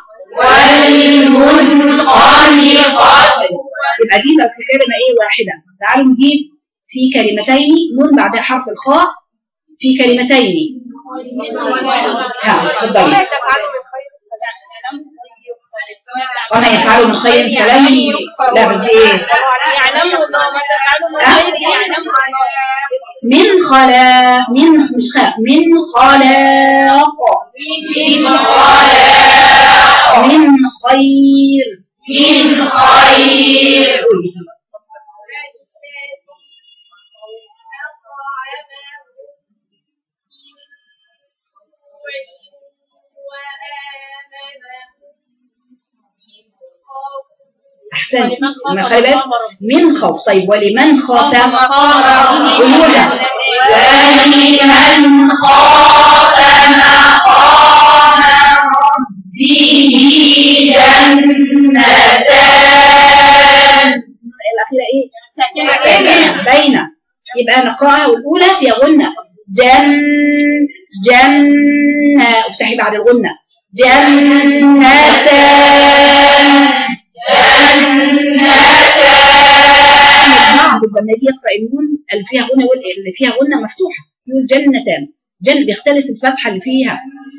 والمنخنقة يبقى دي لو في كلمه ايه واحده تعالوا نجيب في كلمتين نون بعدها حرف الخاء في كلمتين ها اتفضلي وما يفعلوا من خير فلن لا بس دي ايه يعلم الله ما تفعلوا من خير يعلم من خلاق من مش خاء من خلاق من خلاق من خير من خير قولي. احسنت ما خلي بالك من خوف طيب ولمن خاف قولوها ولمن خاف مقام ربه جنتان الاخيره ايه بين يبقى نقراها والاولى فيها غنه جن جنة افتحي بعد الغنه جنتان بعض لما يجي يقرا النون اللي فيها غنه يقول اللي فيها غنه مفتوحه يقول جنتان جن بيختلس الفتحه اللي فيها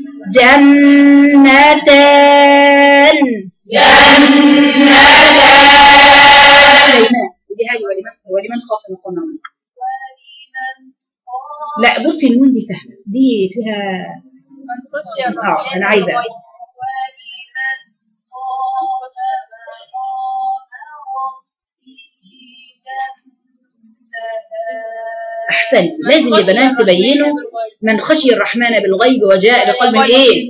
جنتان دي هاي ولمن ولمن خاف مقام ربه لا بصي النون دي سهله دي فيها اه انا عايزه احسنت لازم يا بنات تبينوا من خشي الرحمن بالغيب وجاء بقلب ايه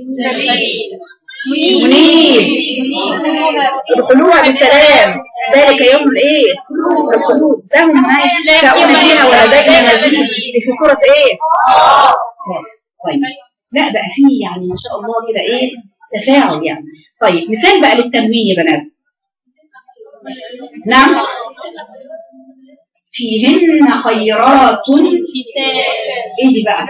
منيب ادخلوها بسلام ذلك يوم الايه الخلود لهم ما يشاءون فيها ولدينا مزيد دي في سوره ايه طيب لا بقى فيه يعني ما شاء الله كده ايه تفاعل يعني طيب مثال بقى للتنوين يا بنات نعم فيهن خيرات ايه دي بقى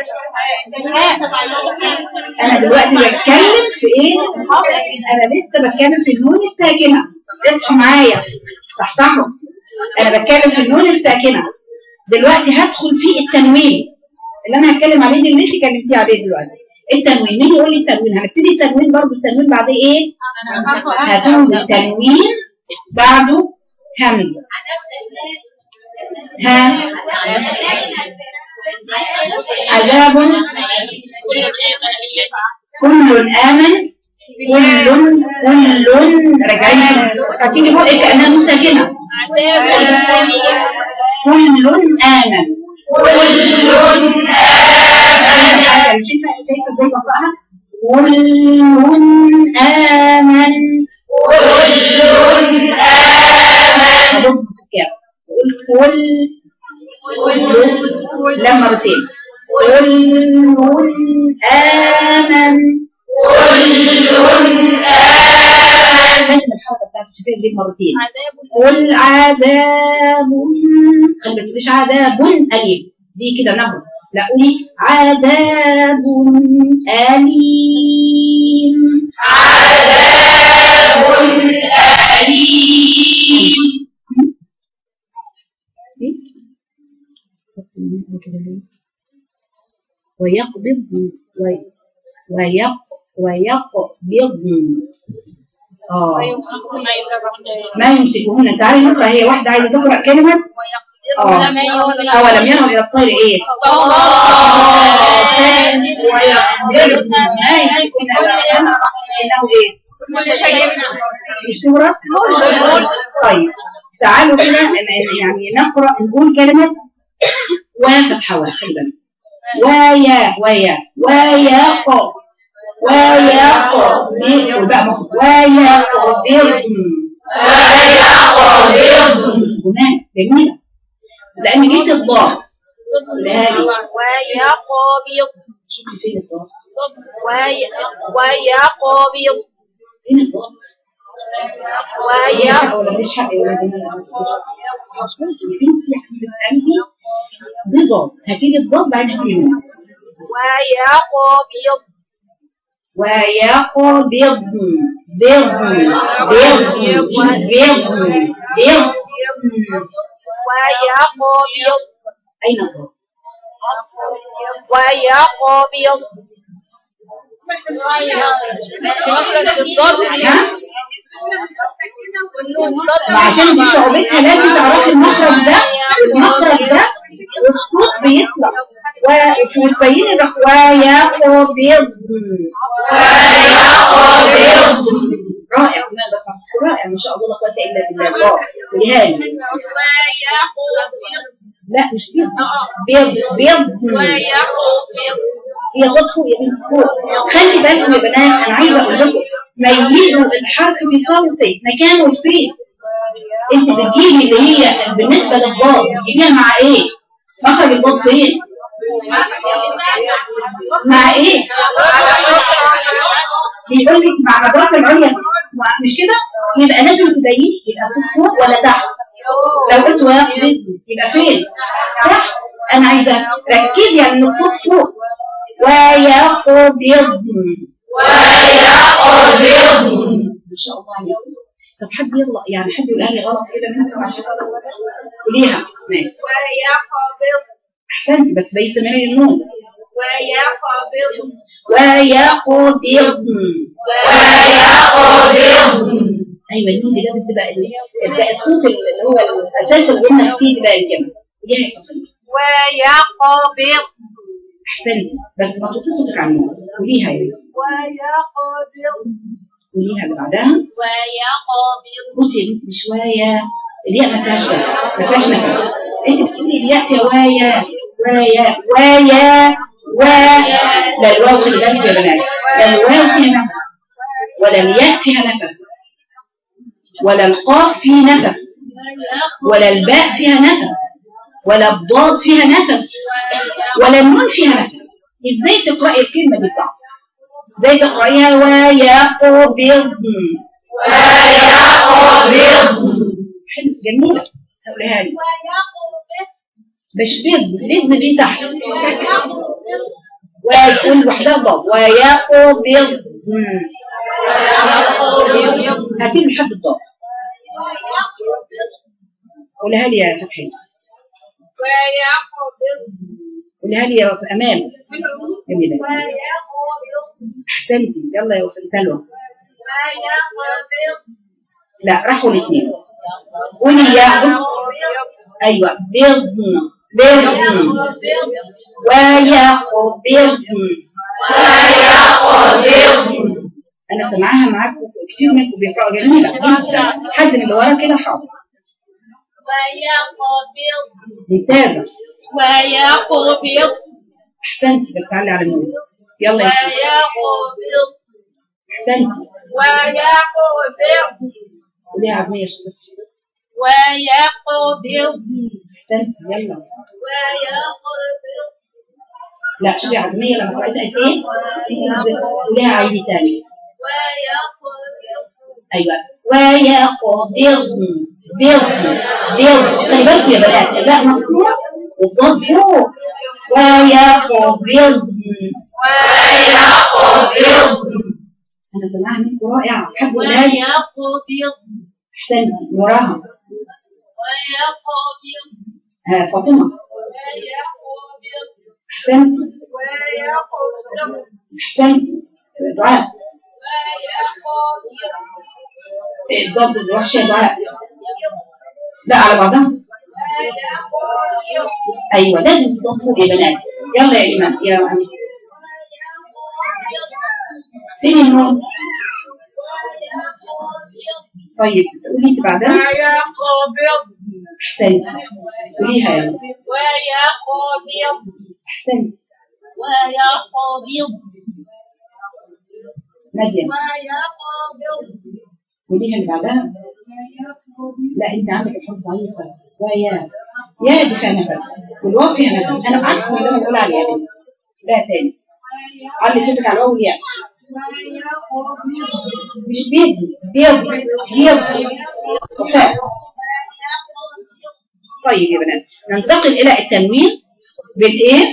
انا دلوقتي بتكلم في ايه انا لسه بتكلم في النون الساكنه اصحوا معايا صحصحوا انا بتكلم في النون الساكنه دلوقتي هدخل في التنوين اللي انا هتكلم عليه دي اللي انت كلمتي عليه دلوقتي التنوين مين يقول لي التنوين هنبتدي التنوين برضه التنوين بعد ايه هتقول التنوين بعده همزه ها عذاب كل آمن كل كل رجعين هتيجي بقى كأنها مساكنة كل آمن كل شايفة شايفة ازاي بقراها كل آمن كل آمن هضم في الكاف قول كل كل لا مرتين كل آمن كل آمن لازم الحركة بتاعت الشفايف دي مرتين قل عذاب خلي بالك مش عذاب أليم دي كده نبض لا قولي عذاب أليم عذاب أليم ويقبض وي- ويق ويقبض اه ما يمسكهن تعالي نقرا هي واحده عايزه تقرا كلمه اه اولم يروا الى الطير ايه ويقبضن ما يمسكهن الا الرحمن انه ايه في سورة طيب تعالوا كده يعني نقرأ نقول كلمة وفتحة واحد خلي بالك ويا ويا ويا ق ويا ق بقى مقصود ويا قبض ويقبض هناك جميلة لأن جيت الضاد ويقبض شوفي فين الضاد وي- ويقبض فين الضاد ليش حق ولا مش حق ولا دي يا بنتي يا حبيبه قلبي دي ضاد هاتي لي الضاد بعد كده ويقبض ويقبض بض بض بض بض ويقبض أين الضاد؟ ويقبض مخرج الضاد ها؟ والنون ضاد وعشان دي صعوبتها لازم تعرفي المخرج ده والمخرج ده والصوت بيطلع وفي البين ده ويقبض ويقبض رائع كمان بس مصطفى رائع ما شاء الله لا قوة إلا بالله الله ولهاني ويقبض لا مش بيض بيض بيض ويقبض هي ضد فوق يا بنت فوق خلي بالكم يا بنات انا عايزه اقول لكم ميزوا الحرف بصوتك مكانه فين انت بتجيبي اللي هي بالنسبه للضاد بتجيبيها مع ايه مخرج الضاد فين مع ايه بيقول لك مع المدرسه العليا مع- مش كده يبقى لازم تبيني يبقى صوت فوق ولا تحت لو قلت ويقبض يبقى فين تحت انا عايزه ركزي على ان الصوت فوق ويقبض ويقبض ما شاء الله عليكم طب حد يغلط يعني حد يقولها لي غلط كده منكم عشان قوليها ماشي ويقبض احسنتي بس بين سمعي النون ويقبض ويقبض ويقبض ايوه النون دي لازم تبقى ال- تبقى الصوت اللي هو الاساس اللي قلنا فيه تبقى الجمع قوليها يا فندم. ويقبض احسنتي بس ما تحطي صوتك على النون قوليها يا بنتي ويقبض قوليها اللي بعدها ويقبض بصي يا بنتي شويه الياء ما فيهاش ده، ما فيهاش نفس انت بتقولي الياء فيها وايا وايا وايا و لا الواو خلي بالك يا بنات لا الواو فيها نفس ولا الياء فيها نفس ولا القاف فيه نفس ولا الباء فيها نفس ولا الضاد فيها نفس ولا النون فيها نفس ازاي تقراي الكلمه دي بتاعتك ازاي تقرايها ويقبض ويقبض حلو جميله قولها لي مش بيض بيض دي تحت ويقول لوحدها ضاد ويقبض هاتي لي لحد الضاد قولها لي يا فتحي قولها لي يا امام جميله احسنتي يلا يا سلوى لا راحوا الاثنين قولي يا بص ايوه بيضن بيضن ويقبضن ويقبضن انا سامعاها معاكم كتير منكم بيقراوا جميله حد من اللي ورا كده حاضر ممتازه ويقبض احسنتي بس علي على النور يلا يا سيدي ويقبض احسنتي ويقبض قولي يا عزميه بس ويقبض احسنتي يلا ويقبض لا شوفي يا عزميه لما قرأت ايه قوليها عيدي تاني ويقبض ايوه ويقبض بض بض خلي بالكم يا بنات الباء مكسوره والضاد فوق ويقبض ويقبض انا سامعاها منكم رائعه حبوا الهادي ويقبض احسنتي وراها ويقبض ها فاطمه ويقبض احسنتي ويقبض احسنتي دعاء الضاد الوحشه دعاء لا على بعضها ايوه لازم تضبطوا يا بنات يلا يا ايمان يا عمي فين النون طيب قولي انت بعدها ويقبض احسنتي قوليها يلا ويقبض احسنتي ويقبض مريم ويقبض قوليها اللي بعدها لا انت عندك الحروف ضعيفه ويا يا دي فيها نفس والواو فيها نفس انا بعكس اللي انا بقول عليه يا بنتي لا تاني علي صوتك على الواو والياء مش بيض بيض بيض وفاء طيب يا بنات ننتقل الى التنوين بالايه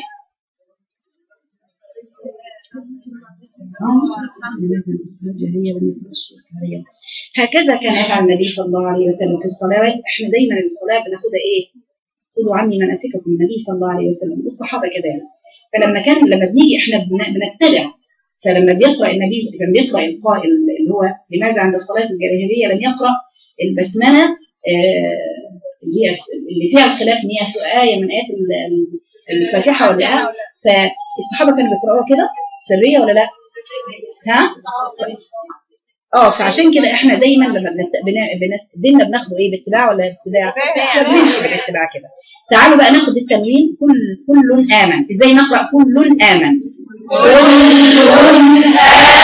هكذا كان يفعل النبي صلى الله عليه وسلم في الصلوات احنا دايما الصلاه بناخدها ايه خذوا عني مناسككم النبي صلى الله عليه وسلم الصحابه كذلك فلما كان لما بنيجي احنا بن- بنتبع فلما بيقرا النبي لما بيقرا القائل اللي هو لماذا عند الصلاه الجاهليه لم يقرا البسمله آه، اللي هي اللي فيها الخلاف ان هي ايه من ايات ال- ال- الفاتحه ولا لا فالصحابه كانوا بيقراوها كده سريه ولا لا؟ ها؟ اه فعشان كده احنا دايما لما بنت... بن- بن- ديننا بناخده ايه باتباع ولا اتباع؟ احنا بنمشي بالاتباع كده تعالوا بقى ناخد التنوين كل كل امن ازاي نقرا كل امن كل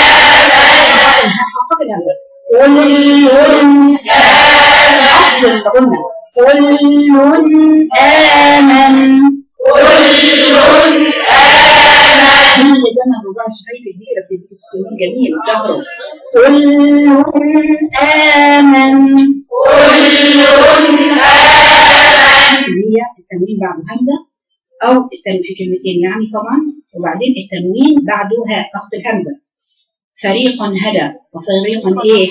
حقق الهمزه كل اصل الغنى كل امن هي زي ما الرباع شايفه دي بتديك السكون جميل جهره كل آمن هي التنوين بعد همزة أو التنوين في كلمتين يعني طبعا وبعدين التنوين بعده هاء ضغط الهمزة فريقا هدى وفريقا ايه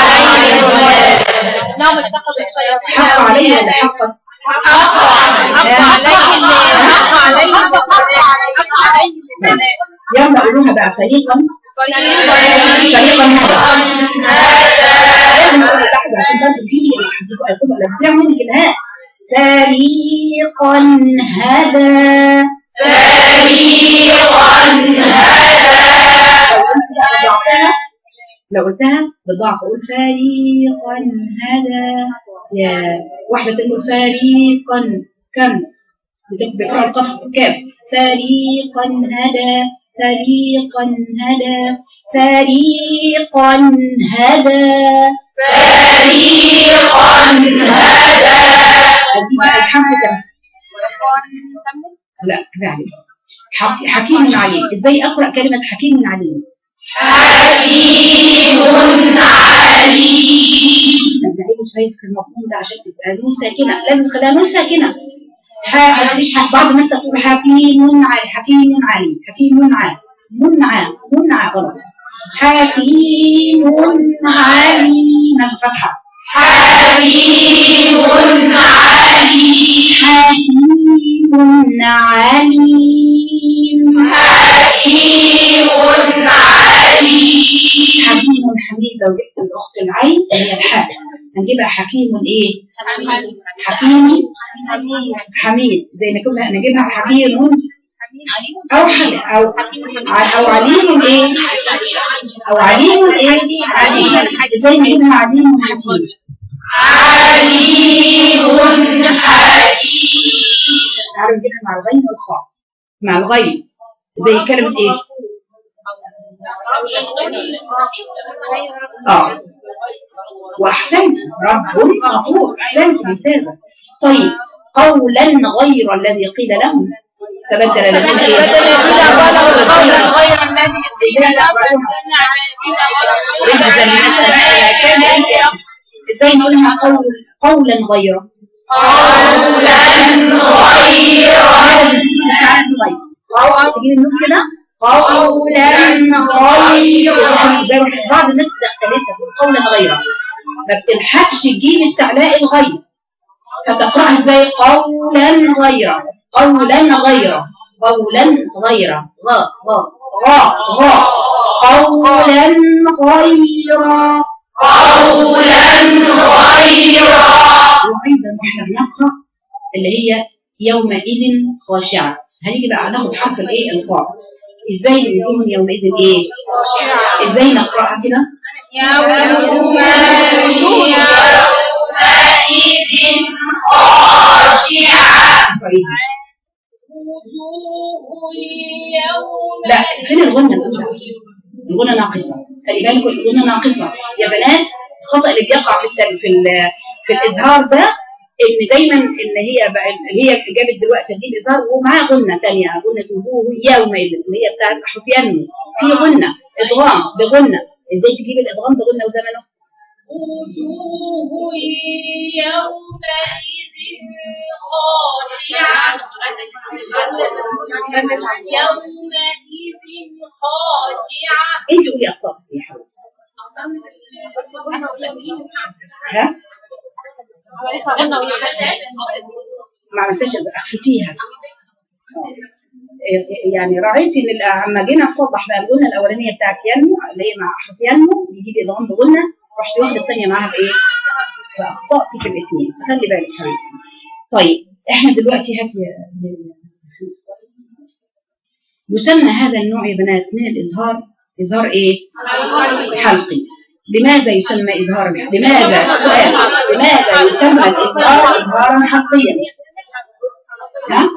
انهم اتخذوا الشياطين حق عليه ولا حقت حق عليه اللي حق عليه حق عليه البلاء يلا قولوها بقى فريقا فريقا هدى لازم نقول لحظة عشان برضه في هتبقى لما تلاقي منك الهاء فريقا هدى لو قلتها بالضعف اقول فريقا هدى يا واحدة تقول فريقا كم بتقرأ القف كام فريقا هدى فريقا هدى فريقا هدى أدي بقى الحمد كم لا كفاية عليك حق- حكيم عليم ازاي اقرا كلمه حكيم عليم الزعيم شايف المضمون ده عشان تبقى نون ساكنه لازم تخليها نون ساكنه ح- مش ح- بعض الناس تقول حكيم علي حكيم عليم حكيم عليم منعى منعى غلط حكيم عليم الفتحه حكيم عليم حكيم حميد لو جبت الاخت العين هي الحاء هنجيبها حكيم ايه حكيم حميد زي ما كنا نجيبها حكيم او حل او او عليم ايه او عليم ايه زي ما نجيبها عليم حكيم تعالوا نجيبها مع الغين والخاء مع الغين زي كلمة ايه اه واحسنت رب غفور احسنت ممتازة طيب قولا غير الذي قيل لهم تبدل الذين بدل ايه الذين ظلموا قولا غير الذي قيل لهم رجزا من السماء كان ازاي نقولها قول قولا غيره قولا تجيب النون كده قولا غيره بعض الناس بتختلسها قولا غيره ما بتلحقش تجيب استعلاء الغير فتقرأها ازاي قولا غيره قولا غيره قولا غيره غا غا غا غا قولا غيره وأيضا احنا بنقرأ اللي هي يومئذ خاشعة هنيجي بقى ناخد حرف الايه القاف ازاي بيكون يومئذ ايه ازاي نقرأها كده يوم لا فين الغنة الأولى الغنة ناقصة خلي بالكم الغنة ناقصة يا بنات الخطأ اللي بيقع في التل... في ال... في الإظهار ده ان دايما ان هي بقى اللي هي جابت دلوقتي تجيب اظهار ومعاها غنه ثانيه غنه وجوه يومئذ اللي هي بتاعت حفيان في غنه ادغام بغنه ازاي تجيب الادغام بغنه وزمنه؟ وجوه يومئذ خاشعة يومئذ خاشعة انت قولي اخطائك يا حبيبتي ها؟ ما عملتش اخفتيها يعني راعيتي ان لما جينا نصلح بقى الغنه الاولانيه بتاعت ينمو اللي هي مع حرف ينمو يجيب ادغام بغنه رحت واخده الثانيه معاها بايه؟ فاخطاتي في الاثنين خلي بالك حبيبتي طيب احنا دلوقتي هات يا- يسمى هذا النوع يا بنات من الاظهار اظهار ايه؟ حلقي لماذا يسمى إظهارا لماذا سؤال لماذا يسمى الإظهار إظهارا حقيا ها؟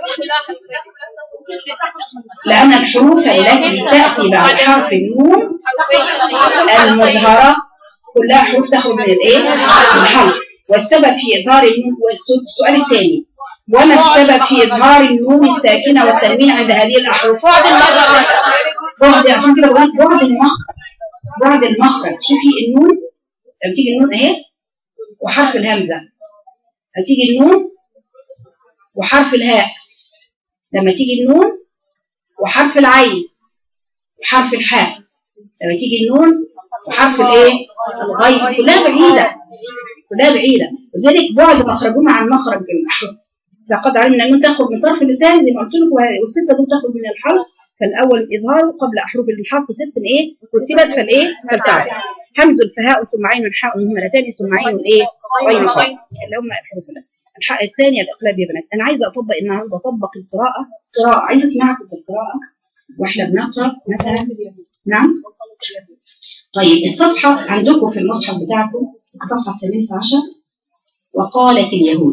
لأن الحروف التي تأتي بعد حرف النون المظهرة كلها حروف تاخد من الإيه؟ الحلق والسبب في إظهار النون والسؤال الثاني وما السبب في إظهار النون الساكنة والتنوين عند هذه الأحرف؟ بعد عشان كده بقول بعد المخرج بعد المخرج شوفي النون لما تيجي النون اهي وحرف الهمزه هتيجي النون وحرف الهاء لما تيجي النون وحرف العين وحرف الحاء لما تيجي النون وحرف الايه الغين كلها بعيده كلها بعيده وذلك بعد مخرجهما عن مخرج الاحرف فقد علمنا ان تاخذ من طرف اللسان زي ما قلت لكم والسته دول تاخذ من الحرف فالاول الاظهار قبل احرف الحرف ست ايه رتبت فالايه فالتعب همز الفهاء ثم عين حاء مهملتان ثم عين الايه غين فاء اللي هم الحروف الحق الثانيه الاقلاب يا بنات انا عايزه اطبق النهارده اطبق القراءه قراءه عايزه اسمعكم في القراءه واحنا بنقرا مثلا نعم طيب الصفحه عندكم في المصحف بتاعكم الصفحه 18 وقالت اليهود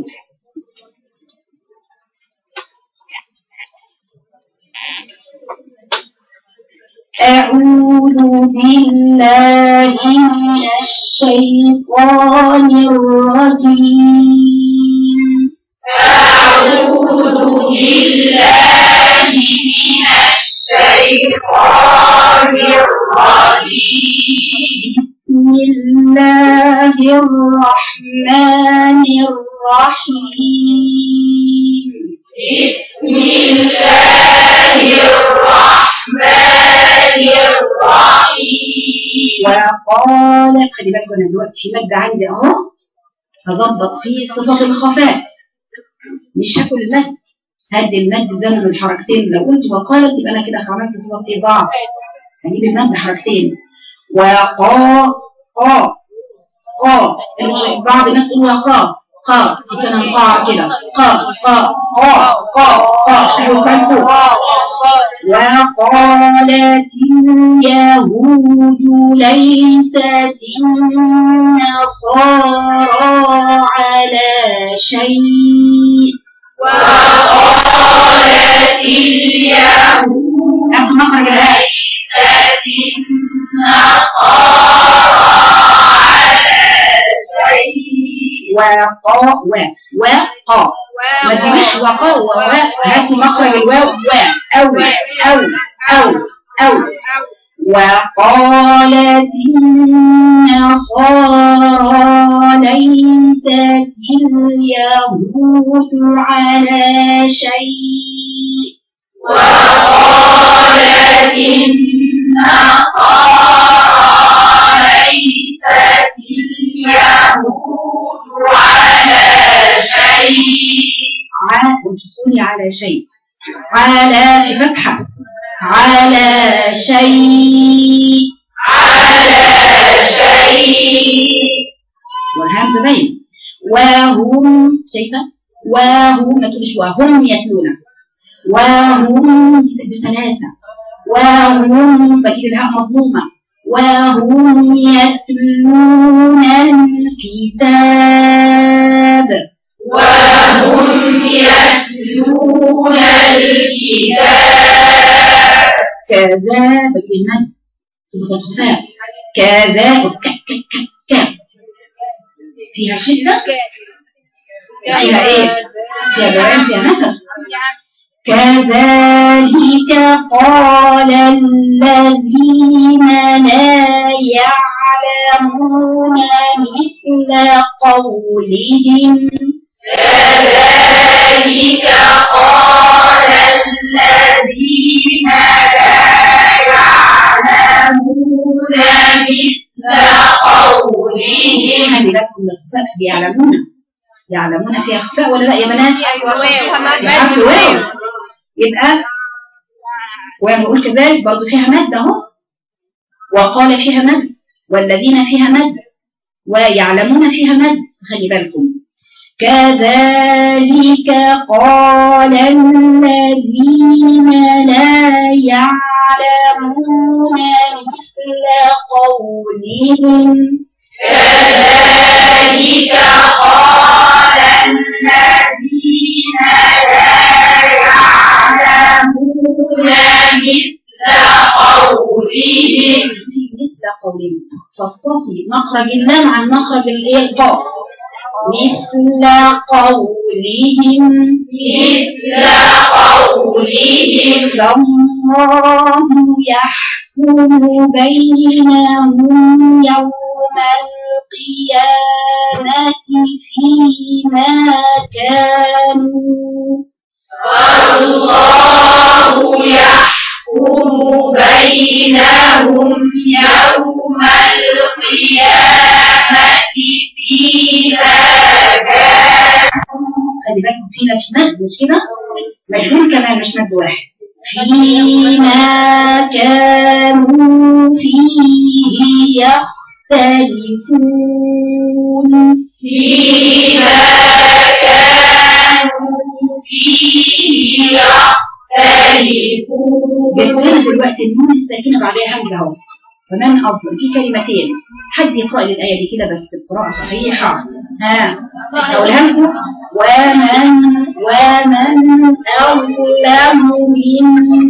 أعوذ بالله من الشيطان الرجيم أعوذ بالله من الشيطان الرجيم بسم الله الرحمن الرحيم بسم الله الرحمن الرحيم وقالت خلي بالكم انا دلوقتي في مد عندي اهو هظبط فيه صفة الخفاء مش هاكل المد هدي المد زمن الحركتين لو قلت وقالت يبقى انا كده عملت صفة ايه ضعف هجيب المد حركتين وقا قا قا بعض الناس يقولوا قا قا مثلا قا كده قا قا قا قا قا خلوا بالكم وقالت اليهود ليست النصارى على شيء وقالت اليهود ناخد مخرج الآية ليست النصارى على شيء وقا و وقا ما تجيبش وقا ووا هاتي مخرج الواو و أو أو أو أو وقالت النصارى ليست اليهود على شيء وقالت النصارى ليست اليهود على شيء على وتسوني على شيء على في فتحة على شيء على شيء والهمزة باين وهم شايفة وهم ما تقولش وهم يتلون وهم بسلاسة وهم بجيب الهاء مضمومة وهم يتلون الكتاب وهم يتلون الكتاب كذا بكلمة صفة الخفاء كذا ك ك ك ك فيها شدة فيها ايه فيها جرائم فيها نفس كذلك قال الذين لا يعلمون مثل قولهم كذلك قال الذين لا يعلمون مثل قولهم خلي بالكم من الخفاء يعلمون يعلمون فيها خفاء ولا لا يا بنات؟ يبقى واو يبقى ونقول كذلك برضه فيها مد اهو وقال فيها مد والذين فيها مد ويعلمون فيها مد خلي بالكم كذلك قال الذين لا يعلمون مثل قولهم كذلك قال الذين لا يعلمون مثل قولهم مثل قولهم فصصي مخرج اللام عن مخرج الايه القاف مثل قولهم مثل قولهم فالله يحكم بينهم يوم القيامة فيما كانوا الله يحكم بينهم يوم القيامة فيما خلي بالكم فينا مش مد مش كده مجهول كمان مش مد واحد فيما كانوا فيه يختلفون فيما كانوا فيه يختلفون بيقولنا دلوقتي النون الساكنة بعدها همزة اهو فمن أفضل في كلمتين حد يقرأ لي الآية دي كده بس بقراءة صحيحة ها أقولها لكم ومن ومن أظلم ممن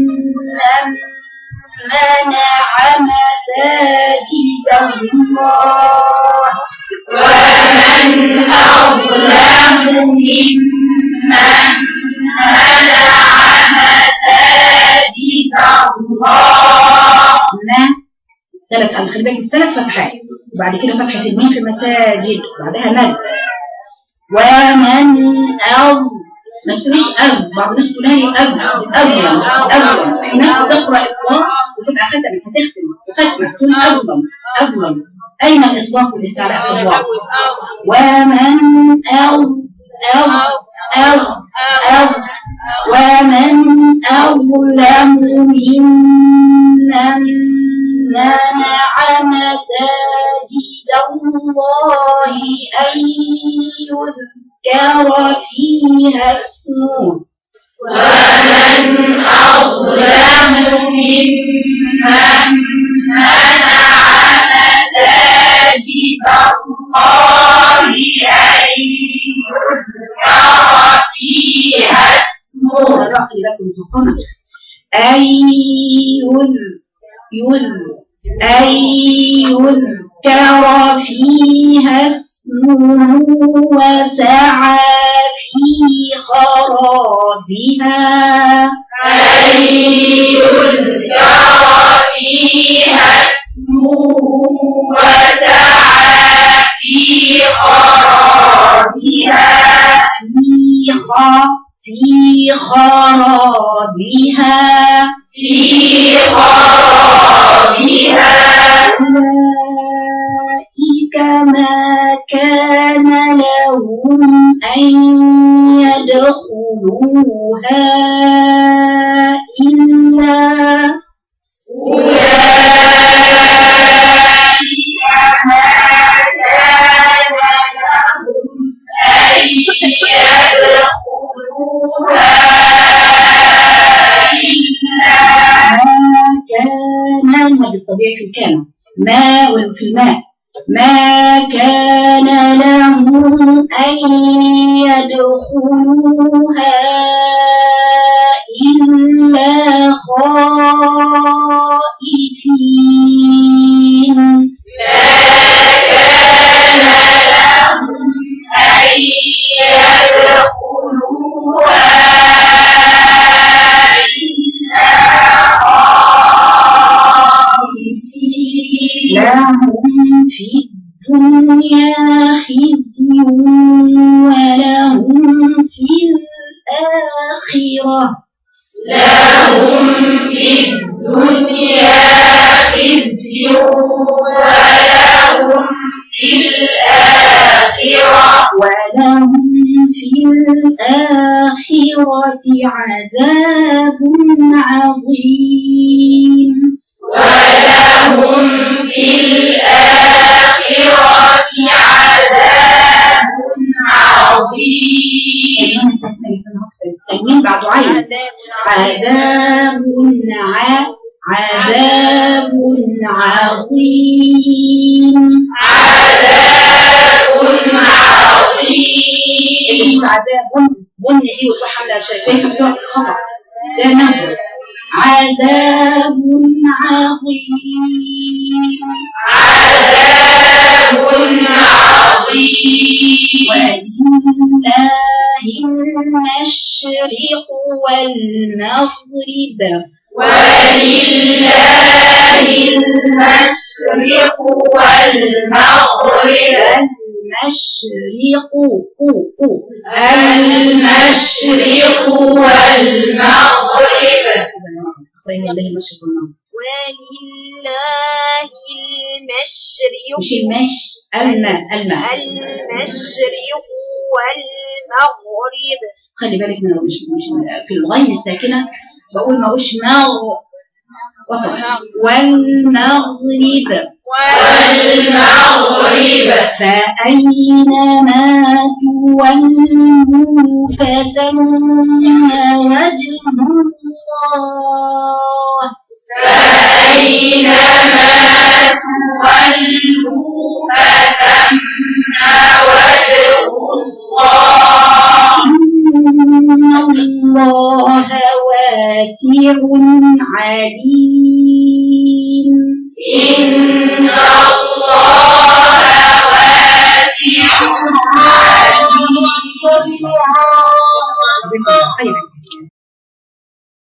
منع مساجد الله ومن أظلم ممن منع مساجد الله ما ثلاث ألف خلي بالك ثلاث فتحات وبعد كده فتحة الميم في المساجد بعدها مد ومن أظ ما تقوليش أظ بعض الناس تقول لي أظ أظلم أظلم في ناس بتقرأ إطلاق وتبقى ختمت هتختم وختمة تقول أظلم أظلم أين الإطلاق والاستعلاء في الله ومن أو أو أو أو ومن أظلم ممن منع مساجد الله أن يذكر فيها اسمه ومن أظلم ممن منع مساجد الله أن يذكر فيها اسمه الرأي لكم تقنط أن يذ- يذ- أن يذكر فيها اسمه وسعى في خرابها أن يذكر فيها اسمه وسعى في خرابها في خ- في خرابها في خرابها أولئك ما كان لهم أن يدخلوها إلا أولئك ما كان لهم أن يدخلوها إلا ما كان ما بالطبيعي في الكلام ما وفي الماء ما كان لهم أن يدخلوها إلا خائفين ما كان لهم أن يدخلوها لهم في الدنيا خزي ولهم في الآخرة ولهم في الآخرة عذاب عظيم ولهم في الآخرة عذاب عظيم تنوين بعد عين عذاب ع عذاب عظيم عذاب عظيم اللي هو عذاب بن دي وتروح على شايفين بسبب الخطأ ده نفس عذاب عظيم عذاب عظيم ولله المشرق والمغرب ولله المشرق والمغرب المشرق أو أو المشرق والمغرب ولله المشرق والمغرب ولله المشرق مش المش الماء الماء المشرق والمغرب خلي بالك من مش مش في الغين الساكنة بقول ما هوش مغ وسط والمغرب والمغرب فأينما تولوا فثم وجه الله فأينما تولوا فثم وجه الله إن الله واسع عليم إن الله واسع عليم خير